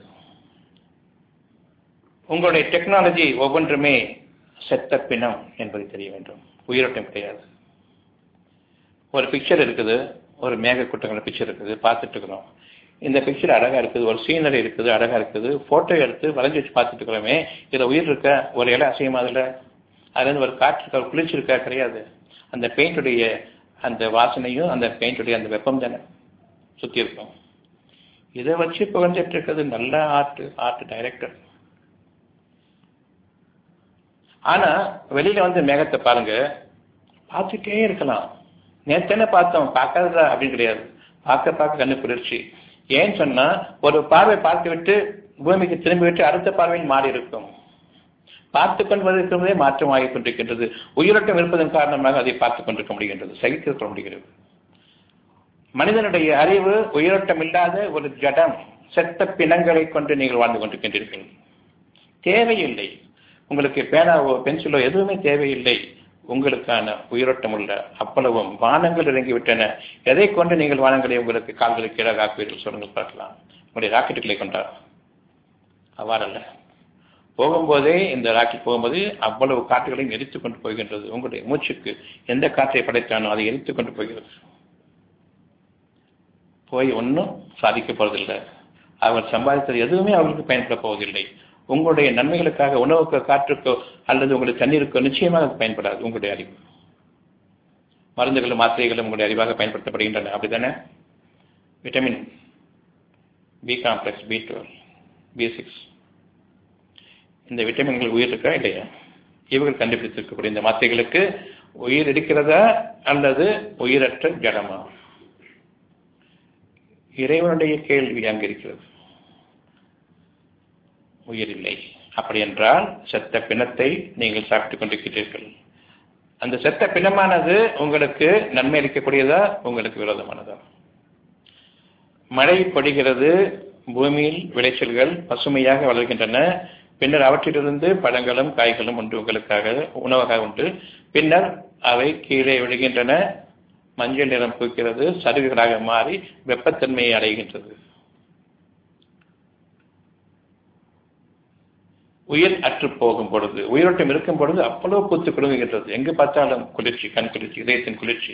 A: உங்களுடைய டெக்னாலஜி ஒவ்வொன்றுமே செத்த பிணம் என்பது தெரிய வேண்டும் உயிரோட்டம் கிடையாது ஒரு பிக்சர் இருக்குது ஒரு மேக கூட்டங்கள பிக்சர் இருக்குது பார்த்துட்டு இருக்கிறோம் இந்த பிக்சர் அழகா இருக்குது ஒரு சீனரி இருக்குது அழகா இருக்குது போட்டோ எடுத்து வரைஞ்சி வச்சு பார்த்துட்டு இருக்கிறோமே இதுல உயிர் இருக்க ஒரு இலை அசையுமா அதுல அதுல இருந்து ஒரு காற்று குளிச்சிருக்கா கிடையாது அந்த பெயிண்டுடைய அந்த வாசனையும் அந்த பெயிண்டுடைய அந்த வெப்பம் தானே சுத்தி இருக்கும் இதை வச்சு புகழ்ந்துட்டு இருக்கிறது நல்ல ஆர்ட் ஆர்ட் டைரக்டர் ஆனா வெளியில வந்து மேகத்தை பாருங்க பார்த்துட்டே இருக்கலாம் நேத்தானே பார்த்தோம் பார்க்காததா அப்படின்னு கிடையாது பார்க்க பார்க்க கண்ணு குளிர்ச்சி ஏன்னு சொன்னா ஒரு பார்வை பார்த்து விட்டு பூமிக்கு திரும்பி விட்டு அடுத்த பார்வையில் மாறி இருக்கும் பார்த்து கொண்டிருக்கிறதே மாற்றம் ஆகிக் கொண்டிருக்கின்றது உயிரோட்டம் இருப்பதன் காரணமாக அதை பார்த்துக் கொண்டிருக்க முடிகின்றது சகித்துக் கொள்ள முடிகிறது மனிதனுடைய அறிவு உயிரோட்டம் இல்லாத ஒரு ஜடம் செத்த பிணங்களை கொண்டு நீங்கள் வாழ்ந்து கொண்டிருக்கின்றீர்கள் தேவையில்லை உங்களுக்கு பேனாவோ பென்சிலோ எதுவுமே தேவையில்லை உங்களுக்கான உயிரோட்டம் உள்ள அப்பளவும் வானங்கள் இறங்கிவிட்டன எதை கொண்டு நீங்கள் வானங்களை உங்களுக்கு கால்களுக்கு கீழாக ஆக்குவீர்கள் சொல்லுங்கள் பார்க்கலாம் உங்களுடைய ராக்கெட்டுகளை கொண்டார் அவ்வாறல்ல போகும்போதே இந்த ராக்கெட் போகும்போது அவ்வளவு காற்றுகளையும் எரித்துக் கொண்டு போகின்றது உங்களுடைய மூச்சுக்கு எந்த காற்றை படைத்தானோ அதை எரித்துக் கொண்டு போகிறது போய் ஒன்றும் சாதிக்க போவதில்லை அவர் சம்பாதித்தது எதுவுமே அவர்களுக்கு பயன்பட போவதில்லை உங்களுடைய நன்மைகளுக்காக உணவுக்கோ காற்றுக்கோ அல்லது உங்களுக்கு தண்ணீருக்கோ நிச்சயமாக பயன்படாது உங்களுடைய அறிவு மருந்துகளும் மாத்திரைகளும் உங்களுடைய அறிவாக பயன்படுத்தப்படுகின்றன அப்படித்தானே vitamin B complex B twelve B six இந்த விட்டமின்கள் உயிர் இருக்கா இல்லையா இவர்கள் கண்டுபிடித்திருக்கக்கூடிய இந்த மாத்திரைகளுக்கு உயிர் இருக்கிறதா அல்லது உயிரற்ற ஜடமா இறைவனுடைய கேள்வி அங்கு இருக்கிறது உயிர் இல்லை அப்படி என்றால் செத்த பிணத்தை நீங்கள் சாப்பிட்டுக் கொண்டிருக்கிறீர்கள் அந்த செத்த பிணமானது உங்களுக்கு நன்மை அளிக்கக்கூடியதா உங்களுக்கு விரோதமானதா மழை பொடிகிறது பூமியில் விளைச்சல்கள் பசுமையாக வளர்கின்றன பின்னர் அவற்றிலிருந்து பழங்களும் காய்களும் உண்டு உங்களுக்காக உணவாக உண்டு பின்னர் அவை கீழே விழுகின்றன மஞ்சள் நிறம் பூக்கிறது சருகுகளாக மாறி வெப்பத்தன்மையை அடைகின்றது உயிர் அற்று போகும் பொழுது உயிரோட்டம் இருக்கும் பொழுது அவ்வளவு பூத்து குலுங்குகின்றது எங்கு பார்த்தாலும் குளிர்ச்சி கண் குளிர்ச்சி இதயத்தின் குளிர்ச்சி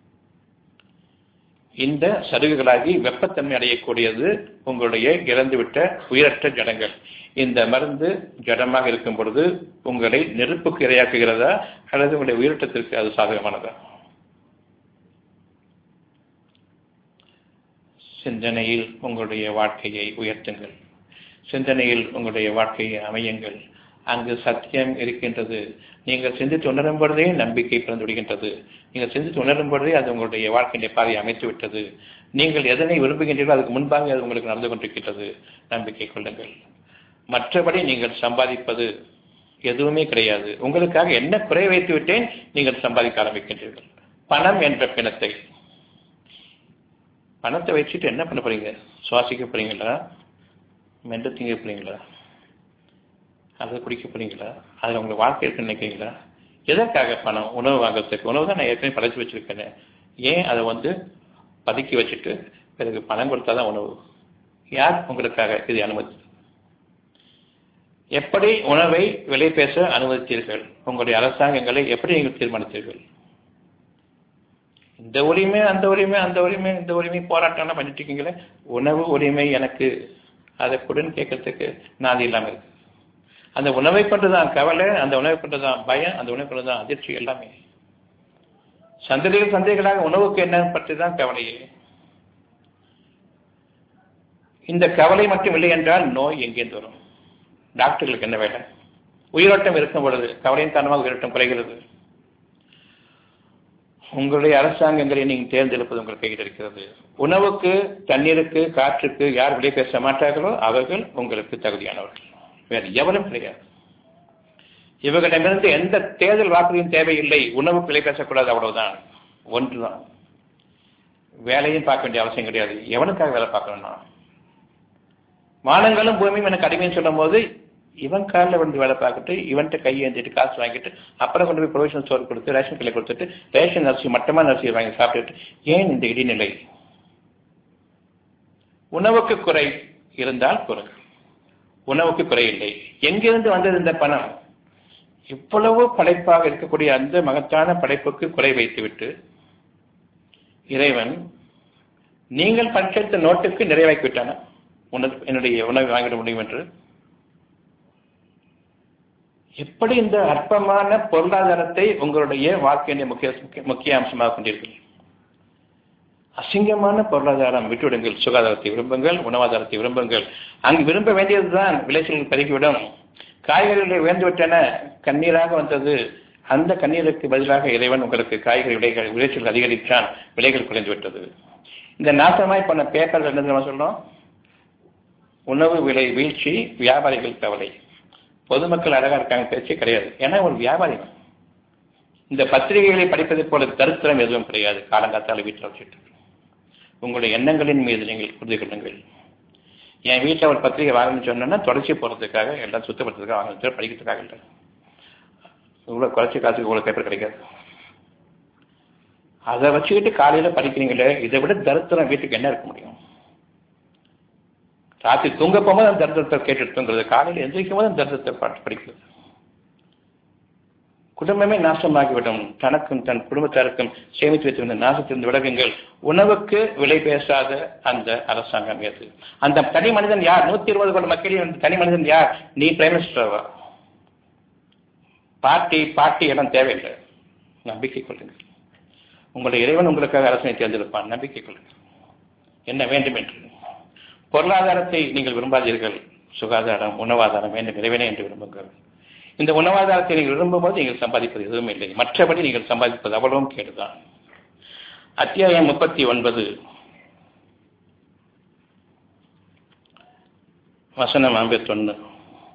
A: இந்த சருகுகளாகி வெப்பத்தன்மை அடையக்கூடியது உங்களுடைய இறந்துவிட்ட உயிரற்ற ஜடங்கள் இந்த மருந்து ஜடமாக இருக்கும் பொழுது உங்களை நெருப்புக்கு இரையாக்குகிறதா அல்லது உங்களுடைய உயிரோட்டத்திற்கு அது சாதகமானதா சிந்தனையில் உங்களுடைய வாழ்க்கையை உயர்த்துங்கள் சிந்தனையில் உங்களுடைய வாழ்க்கையை அமையுங்கள் அங்கு சத்தியம் இருக்கின்றது நீங்கள் சிந்தித்து உணரும் பொழுதே நம்பிக்கை பிறந்து விடுகின்றது நீங்கள் சிந்தித்து உணரும் பொழுதே அது உங்களுடைய வாழ்க்கையை பாதையை அமைத்து விட்டது நீங்கள் எதனை விரும்புகின்றீர்களோ அதுக்கு முன்பாக அது உங்களுக்கு நடந்து கொண்டிருக்கின்றது நம்பிக்கை கொள்ளுங்கள் மற்றபடி நீங்கள் சம்பாதிப்பது எதுவுமே கிடையாது உங்களுக்காக என்ன குறை வைத்து விட்டேன் நீங்கள் சம்பாதிக்க ஆரம்பிக்கின்றீர்கள் பணம் என்ற பிணத்தை பணத்தை வச்சுட்டு என்ன பண்ண போறீங்க சுவாசிக்க போறீங்களா மென்று திங்க போறீங்களா அதை குடிக்க போறீங்களா அதில் உங்களுக்கு வாழ்க்கை இருக்குன்னு நினைக்கிறீங்களா எதற்காக பணம் உணவு வாங்குறதுக்கு உணவு தான் நான் ஏற்கனவே படைச்சு வச்சிருக்கேன் ஏன் அதை வந்து பதுக்கி வச்சுட்டு பிறகு பணம் கொடுத்தா தான் உணவு யார் உங்களுக்காக இது அனுமதி எப்படி உணவை விலை பேச அனுமதித்தீர்கள் உங்களுடைய அரசாங்கங்களை எப்படி நீங்கள் தீர்மானித்தீர்கள் இந்த உரிமை அந்த உரிமை அந்த உரிமை இந்த உரிமை போராட்டம்லாம் பண்ணிட்டு இருக்கீங்களே உணவு உரிமை எனக்கு அதை கொடுன்னு கேட்கறதுக்கு நான் இல்லாமல் இருக்கு அந்த உணவை கொண்டுதான் கவலை அந்த உணவை கொண்டுதான் பயம் அந்த உணவை கொண்டுதான் அதிர்ச்சி எல்லாமே சந்ததிகள் சந்தைகளாக உணவுக்கு என்ன பற்றி தான் கவலையே இந்த கவலை மட்டும் இல்லை என்றால் நோய் எங்கேருந்து வரும் டாக்டர்களுக்கு என்ன வேலை உயிரோட்டம் இருக்கும் பொழுது கவலையின் காரணமாக உயிரோட்டம் குறைகிறது உங்களுடைய அரசாங்கங்களை நீங்கள் தேர்ந்தெடுப்பது உங்கள் கையில் இருக்கிறது உணவுக்கு தண்ணீருக்கு காற்றுக்கு யார் விலை பேச மாட்டார்களோ அவர்கள் உங்களுக்கு தகுதியானவர்கள் வேறு எவரும் கிடையாது இவர்களிடமிருந்து எந்த தேர்தல் வாக்குறுதியும் தேவையில்லை உணவுக்கு விலை பேசக்கூடாது அவ்வளவுதான் ஒன்றுதான் வேலையும் பார்க்க வேண்டிய அவசியம் கிடையாது எவனுக்காக வேலை பார்க்கணும்னா வானங்களும் பூமியும் எனக்கு அடிமைன்னு சொல்லும் போது இவன் காலில் வந்து வேலை பார்த்துட்டு இவன்கிட்ட கையை ஏந்திட்டு காசு வாங்கிட்டு அப்புறம் கொண்டு போய் ப்ரொவிஷன் ஸ்டோர் கொடுத்து ரேஷன் கடையில் கொடுத்துட்டு ரேஷன் அரிசி மட்டமான அரிசியை வாங்கி சாப்பிட்டுட்டு ஏன் இந்த இடிநிலை உணவுக்கு குறை இருந்தால் குறை உணவுக்கு குறை இல்லை எங்கிருந்து வந்தது இந்த பணம் இவ்வளவு படைப்பாக இருக்கக்கூடிய அந்த மகத்தான படைப்புக்கு குறை வைத்துவிட்டு இறைவன் நீங்கள் பட்சத்த நோட்டுக்கு நிறைவாக்கி விட்டான என்னுடைய உணவை வாங்கிட முடியும் என்று எப்படி இந்த அற்பமான பொருளாதாரத்தை உங்களுடைய வாழ்க்கையின் முக்கிய முக்கிய அம்சமாக கொண்டீர்கள் அசிங்கமான பொருளாதாரம் விட்டுவிடுங்கள் சுகாதாரத்தை விரும்புங்கள் உணவாதாரத்தை விரும்புங்கள் அங்கு விரும்ப வேண்டியதுதான் விளைச்சல்கள் பெருகிவிடும் காய்கறிகளை உயர்ந்துவிட்டன கண்ணீராக வந்தது அந்த கண்ணீருக்கு பதிலாக இறைவன் உங்களுக்கு காய்கறி விலைகள் விளைச்சல் அதிகரித்தான் விலைகள் குறைந்து விட்டது இந்த நாசமாய் போன பேப்பர் என்ன நம்ம சொல்றோம் உணவு விலை வீழ்ச்சி வியாபாரிகள் கவலை பொதுமக்கள் அழகா இருக்காங்க பேச்சே கிடையாது ஏன்னா ஒரு வியாபாரி இந்த பத்திரிகைகளை படிப்பதை போல தருத்திரம் எதுவும் கிடையாது காலங்காத்தால வீட்டில் வச்சுட்டு உங்களுடைய எண்ணங்களின் மீது நீங்கள் உறுதி கொள்ளுங்கள் என் வீட்டில் ஒரு பத்திரிகை வாங்கணும்னு சொன்னோன்னா தொடர்ச்சி போகிறதுக்காக எல்லாம் சுத்தப்படுத்துறதுக்காக வாங்கணும் படிக்கிறதுக்காக இல்லை இவ்வளோ குறைச்சி காசுக்கு இவ்வளோ பேப்பர் கிடைக்காது அதை வச்சுக்கிட்டு காலையில் படிக்கிறீங்களே இதை விட தரித்திரம் வீட்டுக்கு என்ன இருக்க முடியும் ராத்திரி தூங்க போகும்போது அந்த தரித்திரத்தை கேட்டுட்டு தூங்குறது காலையில் எந்திரிக்கும் போது அந்த தரித்திரத்தை பாட்டு படிக்கிறது குடும்பமே நாசமாகிவிடும் தனக்கும் தன் குடும்பத்தாருக்கும் சேமித்து வைத்திருந்த நாசத்திலிருந்து விலகுங்கள் உணவுக்கு விலை பேசாத அந்த அரசாங்கம் எது அந்த தனி மனிதன் யார் நூத்தி இருபது கோடி மக்களின் தனி மனிதன் யார் நீ பிரைம் மினிஸ்டர்வா பார்ட்டி பார்ட்டி இடம் தேவையில்லை நம்பிக்கை கொள்ளுங்கள் உங்களுடைய இறைவன் உங்களுக்காக அரசனை தேர்ந்தெடுப்பான் நம்பிக்கை கொள்ளுங்கள் என்ன வேண்டும் என்று பொருளாதாரத்தை நீங்கள் விரும்பாதீர்கள் சுகாதாரம் உணவாதாரம் வேண்டும் இறைவனே என்று விரும்புங்கள் இந்த உணவாதாரத்தை நீங்கள் விரும்பும் போது நீங்கள் சம்பாதிப்பது எதுவும் இல்லை மற்றபடி நீங்கள் சம்பாதிப்பது அவ்வளவும் கேடுதான் அத்தியாயம் முப்பத்தி ஒன்பது வசனம் ஐம்பத்தொன்னு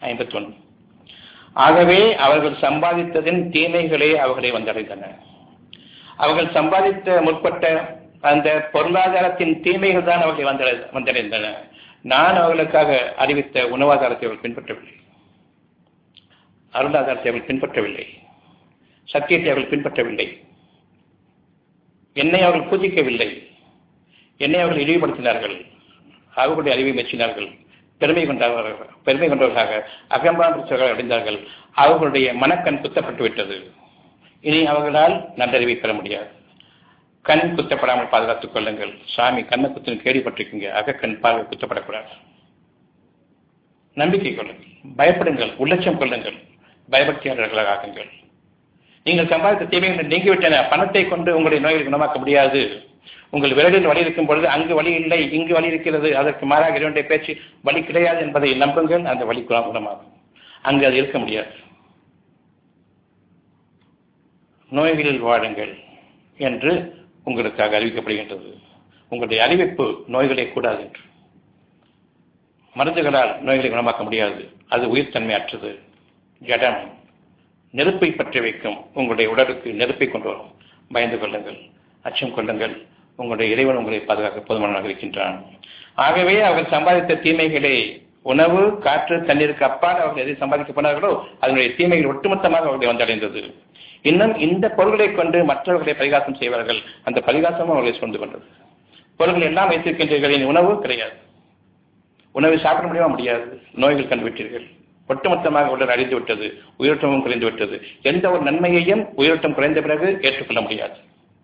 A: ஐம்பத்தொன்று ஆகவே அவர்கள் சம்பாதித்ததின் தீமைகளே அவர்களை வந்தடைந்தன அவர்கள் சம்பாதித்த முற்பட்ட அந்த பொருளாதாரத்தின் தீமைகள் தான் அவர்களை வந்தடை வந்தடைந்தன நான் அவர்களுக்காக அறிவித்த உணவாதாரத்தை அவர்கள் பின்பற்றவில்லை அருளாதாரத்தை அவர்கள் பின்பற்றவில்லை சத்தியத்தை அவர்கள் பின்பற்றவில்லை என்னை அவர்கள் பூஜிக்கவில்லை என்னை அவர்கள் இழிவுபடுத்தினார்கள் அவர்களுடைய அறிவை மெச்சினார்கள் பெருமை கொண்டவர்கள் பெருமை கொண்டவர்களாக அகம்பாந்தர்கள் அடைந்தார்கள் அவர்களுடைய மனக்கண் குத்தப்பட்டு விட்டது இனி அவர்களால் நல்லறிவை பெற முடியாது கண் குத்தப்படாமல் பாதுகாத்துக் கொள்ளுங்கள் சாமி கண்ணை குத்துன்னு கேள்விப்பட்டிருக்கீங்க அகக்கண் பார்வை குத்தப்படக்கூடாது நம்பிக்கை கொள்ளுங்கள் பயப்படுங்கள் உள்ளட்சம் கொள்ளுங்கள் பயபக்தியாளர்களாக ஆகுங்கள் நீங்கள் சம்பாதித்த தீமைகள் நீங்கிவிட்டன பணத்தை கொண்டு உங்களுடைய நோய்களை குணமாக்க முடியாது உங்கள் விரலில் வலி இருக்கும் பொழுது அங்கு வலி இல்லை இங்கு வலி இருக்கிறது அதற்கு மாறாக இரண்டுடைய பேச்சு வலி கிடையாது என்பதை நம்புங்கள் அந்த வலி குணமாகும் அங்கு அது இருக்க முடியாது நோய்களில் வாழுங்கள் என்று உங்களுக்காக அறிவிக்கப்படுகின்றது உங்களுடைய அறிவிப்பு நோய்களே கூடாது என்று மருந்துகளால் நோய்களை குணமாக்க முடியாது அது உயிர்த்தன்மை அற்றது ஜடம் நெருப்பை பற்றி வைக்கும் உங்களுடைய உடலுக்கு நெருப்பை கொண்டு வரும் பயந்து கொள்ளுங்கள் அச்சம் கொள்ளுங்கள் உங்களுடைய இறைவன் உங்களை பாதுகாக்க போதுமானதாக இருக்கின்றான் ஆகவே அவர்கள் சம்பாதித்த தீமைகளை உணவு காற்று தண்ணீருக்கு அப்பால் அவர்கள் எதை சம்பாதிக்க போனார்களோ அதனுடைய தீமைகள் ஒட்டுமொத்தமாக அவர்களை வந்தடைந்தது இன்னும் இந்த பொருள்களை கொண்டு மற்றவர்களை பரிகாசம் செய்வார்கள் அந்த பரிகாசமும் அவர்களை சூழ்ந்து கொண்டது பொருள்கள் எல்லாம் வைத்திருக்கின்றீர்கள் உணவு கிடையாது உணவை சாப்பிட முடியுமா முடியாது நோய்கள் கண்டுவிட்டீர்கள் ஒட்டுமொத்தமாக உடல் அழிந்து விட்டது உயிரோட்டமும் குறைந்து விட்டது எந்த ஒரு நன்மையையும் உயிரோட்டம் குறைந்த பிறகு ஏற்றுக்கொள்ள முடியாது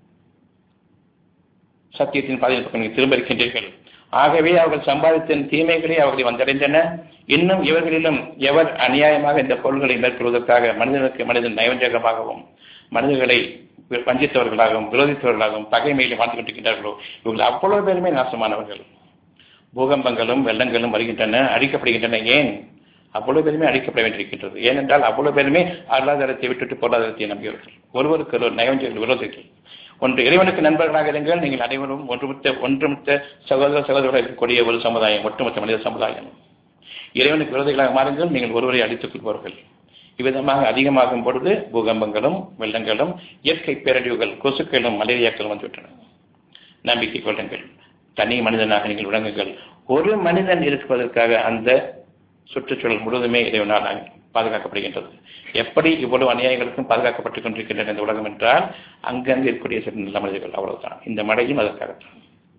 A: சத்தியத்தின் பாதையின் பக்கம் நீங்கள் திரும்ப இருக்கின்றீர்கள் ஆகவே அவர்கள் சம்பாதித்த தீமைகளே அவர்களை வந்தடைந்தன இன்னும் இவர்களிலும் எவர் அநியாயமாக இந்த பொருள்களை மேற்கொள்வதற்காக மனிதனுக்கு மனிதன் நயவஞ்சகமாகவும் மனிதர்களை வஞ்சித்தவர்களாகவும் விரோதித்தவர்களாகவும் பகைமையிலும் வாழ்ந்து கொண்டிருக்கின்றார்களோ இவர்கள் அவ்வளவு பேருமே நாசமானவர்கள் பூகம்பங்களும் வெள்ளங்களும் வருகின்றன அழிக்கப்படுகின்றன ஏன் அவ்வளவு பேருமே அழிக்கப்பட வேண்டியிருக்கின்றது ஏனென்றால் அவ்வளவு பேருமே பொருளாதாரத்தை விட்டுட்டு பொருளாதாரத்தை நம்பியவர்கள் ஒருவருக்கு ஒரு நயவஞ்சர்கள் விரோதிகள் ஒன்று இறைவனுக்கு நண்பர்களாக இருங்கள் நீங்கள் அனைவரும் ஒன்றுமித்த ஒன்றுமித்த சகோதர சகோதரர்களாக இருக்கக்கூடிய ஒரு சமுதாயம் ஒட்டுமொத்த மனித சமுதாயம் இறைவனுக்கு விரோதிகளாக மாறுங்கள் நீங்கள் ஒருவரை அடித்துக் கொள்வார்கள் இவ்விதமாக அதிகமாகும் பொழுது பூகம்பங்களும் வெள்ளங்களும் இயற்கை பேரழிவுகள் கொசுக்களும் மலேரியாக்களும் வந்துவிட்டன நம்பிக்கை கொள்ளுங்கள் தனி மனிதனாக நீங்கள் விளங்குங்கள் ஒரு மனிதன் இருப்பதற்காக அந்த சுற்றுச்சூழல் முழுவதுமே இறைவனால் பாதுகாக்கப்படுகின்றது எப்படி இவ்வளவு அநியாயங்களுக்கும் பாதுகாக்கப்பட்டுக் கொண்டிருக்கின்றன இந்த உலகம் என்றால் அங்கங்கு இருக்கக்கூடிய சில நல்ல மனிதர்கள் அவ்வளவுதான் இந்த மழையும் அதற்காகத்தான்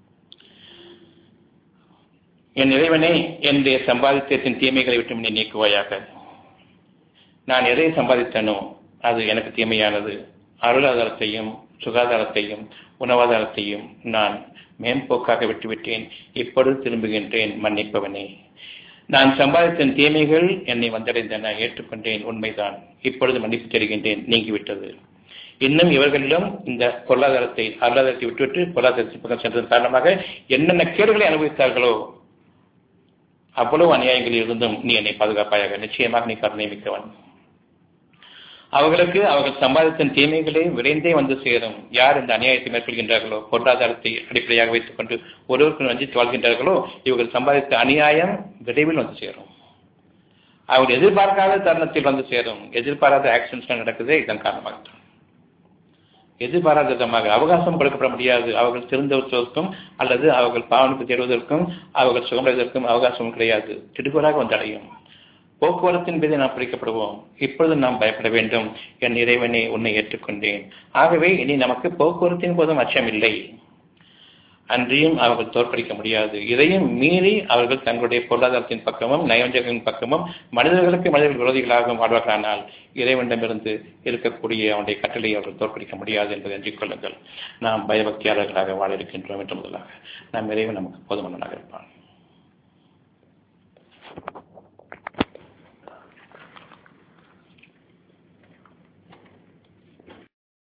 A: என் இறைவனே என்னுடைய சம்பாதித்தத்தின் தீமைகளை விட்டு நீ நீக்குவாயாக நான் எதை சம்பாதித்தனோ அது எனக்கு தீமையானது அருளாதாரத்தையும் சுகாதாரத்தையும் உணவாதாரத்தையும் நான் மேம்போக்காக விட்டுவிட்டேன் இப்பொழுது திரும்புகின்றேன் மன்னிப்பவனே நான் சம்பாதித்த தீமைகள் என்னை வந்தடைந்தன ஏற்றுக்கொண்டேன் உண்மைதான் இப்பொழுது மன்னிப்பு தருகின்றேன் நீங்கிவிட்டது இன்னும் இவர்களிடம் இந்த பொருளாதாரத்தை அருளாதாரத்தை விட்டுவிட்டு பொருளாதாரத்தை பக்கம் சென்றதன் காரணமாக என்னென்ன கேடுகளை அனுபவித்தார்களோ அவ்வளவு அநியாயங்களில் இருந்தும் நீ என்னை பாதுகாப்பாயாக நிச்சயமாக நீ கருணை மிக்கவன் அவர்களுக்கு அவர்கள் சம்பாதித்த தீமைகளே விரைந்தே வந்து சேரும் யார் இந்த அநியாயத்தை மேற்கொள்கின்றார்களோ பொருளாதாரத்தை அடிப்படையாக வைத்துக் கொண்டு ஒருவருக்கு வஞ்சித்து வாழ்கின்றார்களோ இவர்கள் சம்பாதித்த அநியாயம் விரைவில் வந்து சேரும் அவர்கள் எதிர்பார்க்காத தருணத்தில் வந்து சேரும் எதிர்பாராத ஆக்சிடென்ட்ஸ் நடக்குதே இதன் காரணமாக எதிர்பாராத விதமாக அவகாசம் கொடுக்கப்பட முடியாது அவர்கள் திருந்துவதற்கும் அல்லது அவர்கள் பாவனுக்கு தேடுவதற்கும் அவர்கள் சுகமடைவதற்கும் அவகாசம் கிடையாது திடுகோலாக வந்து அடையும் போக்குவரத்தின் மீது நாம் பிடிக்கப்படுவோம் இப்பொழுது நாம் பயப்பட வேண்டும் என் இறைவனை உன்னை ஏற்றுக்கொண்டேன் ஆகவே இனி நமக்கு போக்குவரத்தின் போதும் அச்சம் இல்லை அன்றியும் அவர்கள் தோற்கடிக்க முடியாது இதையும் மீறி அவர்கள் தங்களுடைய பொருளாதாரத்தின் பக்கமும் நயவஞ்சகத்தின் பக்கமும் மனிதர்களுக்கு மனிதர்கள் விரோதிகளாகவும் வாழ்வார்களானால் இறைவனிடமிருந்து இருக்கக்கூடிய அவனுடைய கட்டளை அவர்கள் தோற்கடிக்க முடியாது என்பதை அறிந்து கொள்ளுங்கள் நாம் பயபக்தியாளர்களாக வாழ இருக்கின்றோம் என்று முதலாக நாம் இறைவன் நமக்கு போதுமானதாக இருப்பான்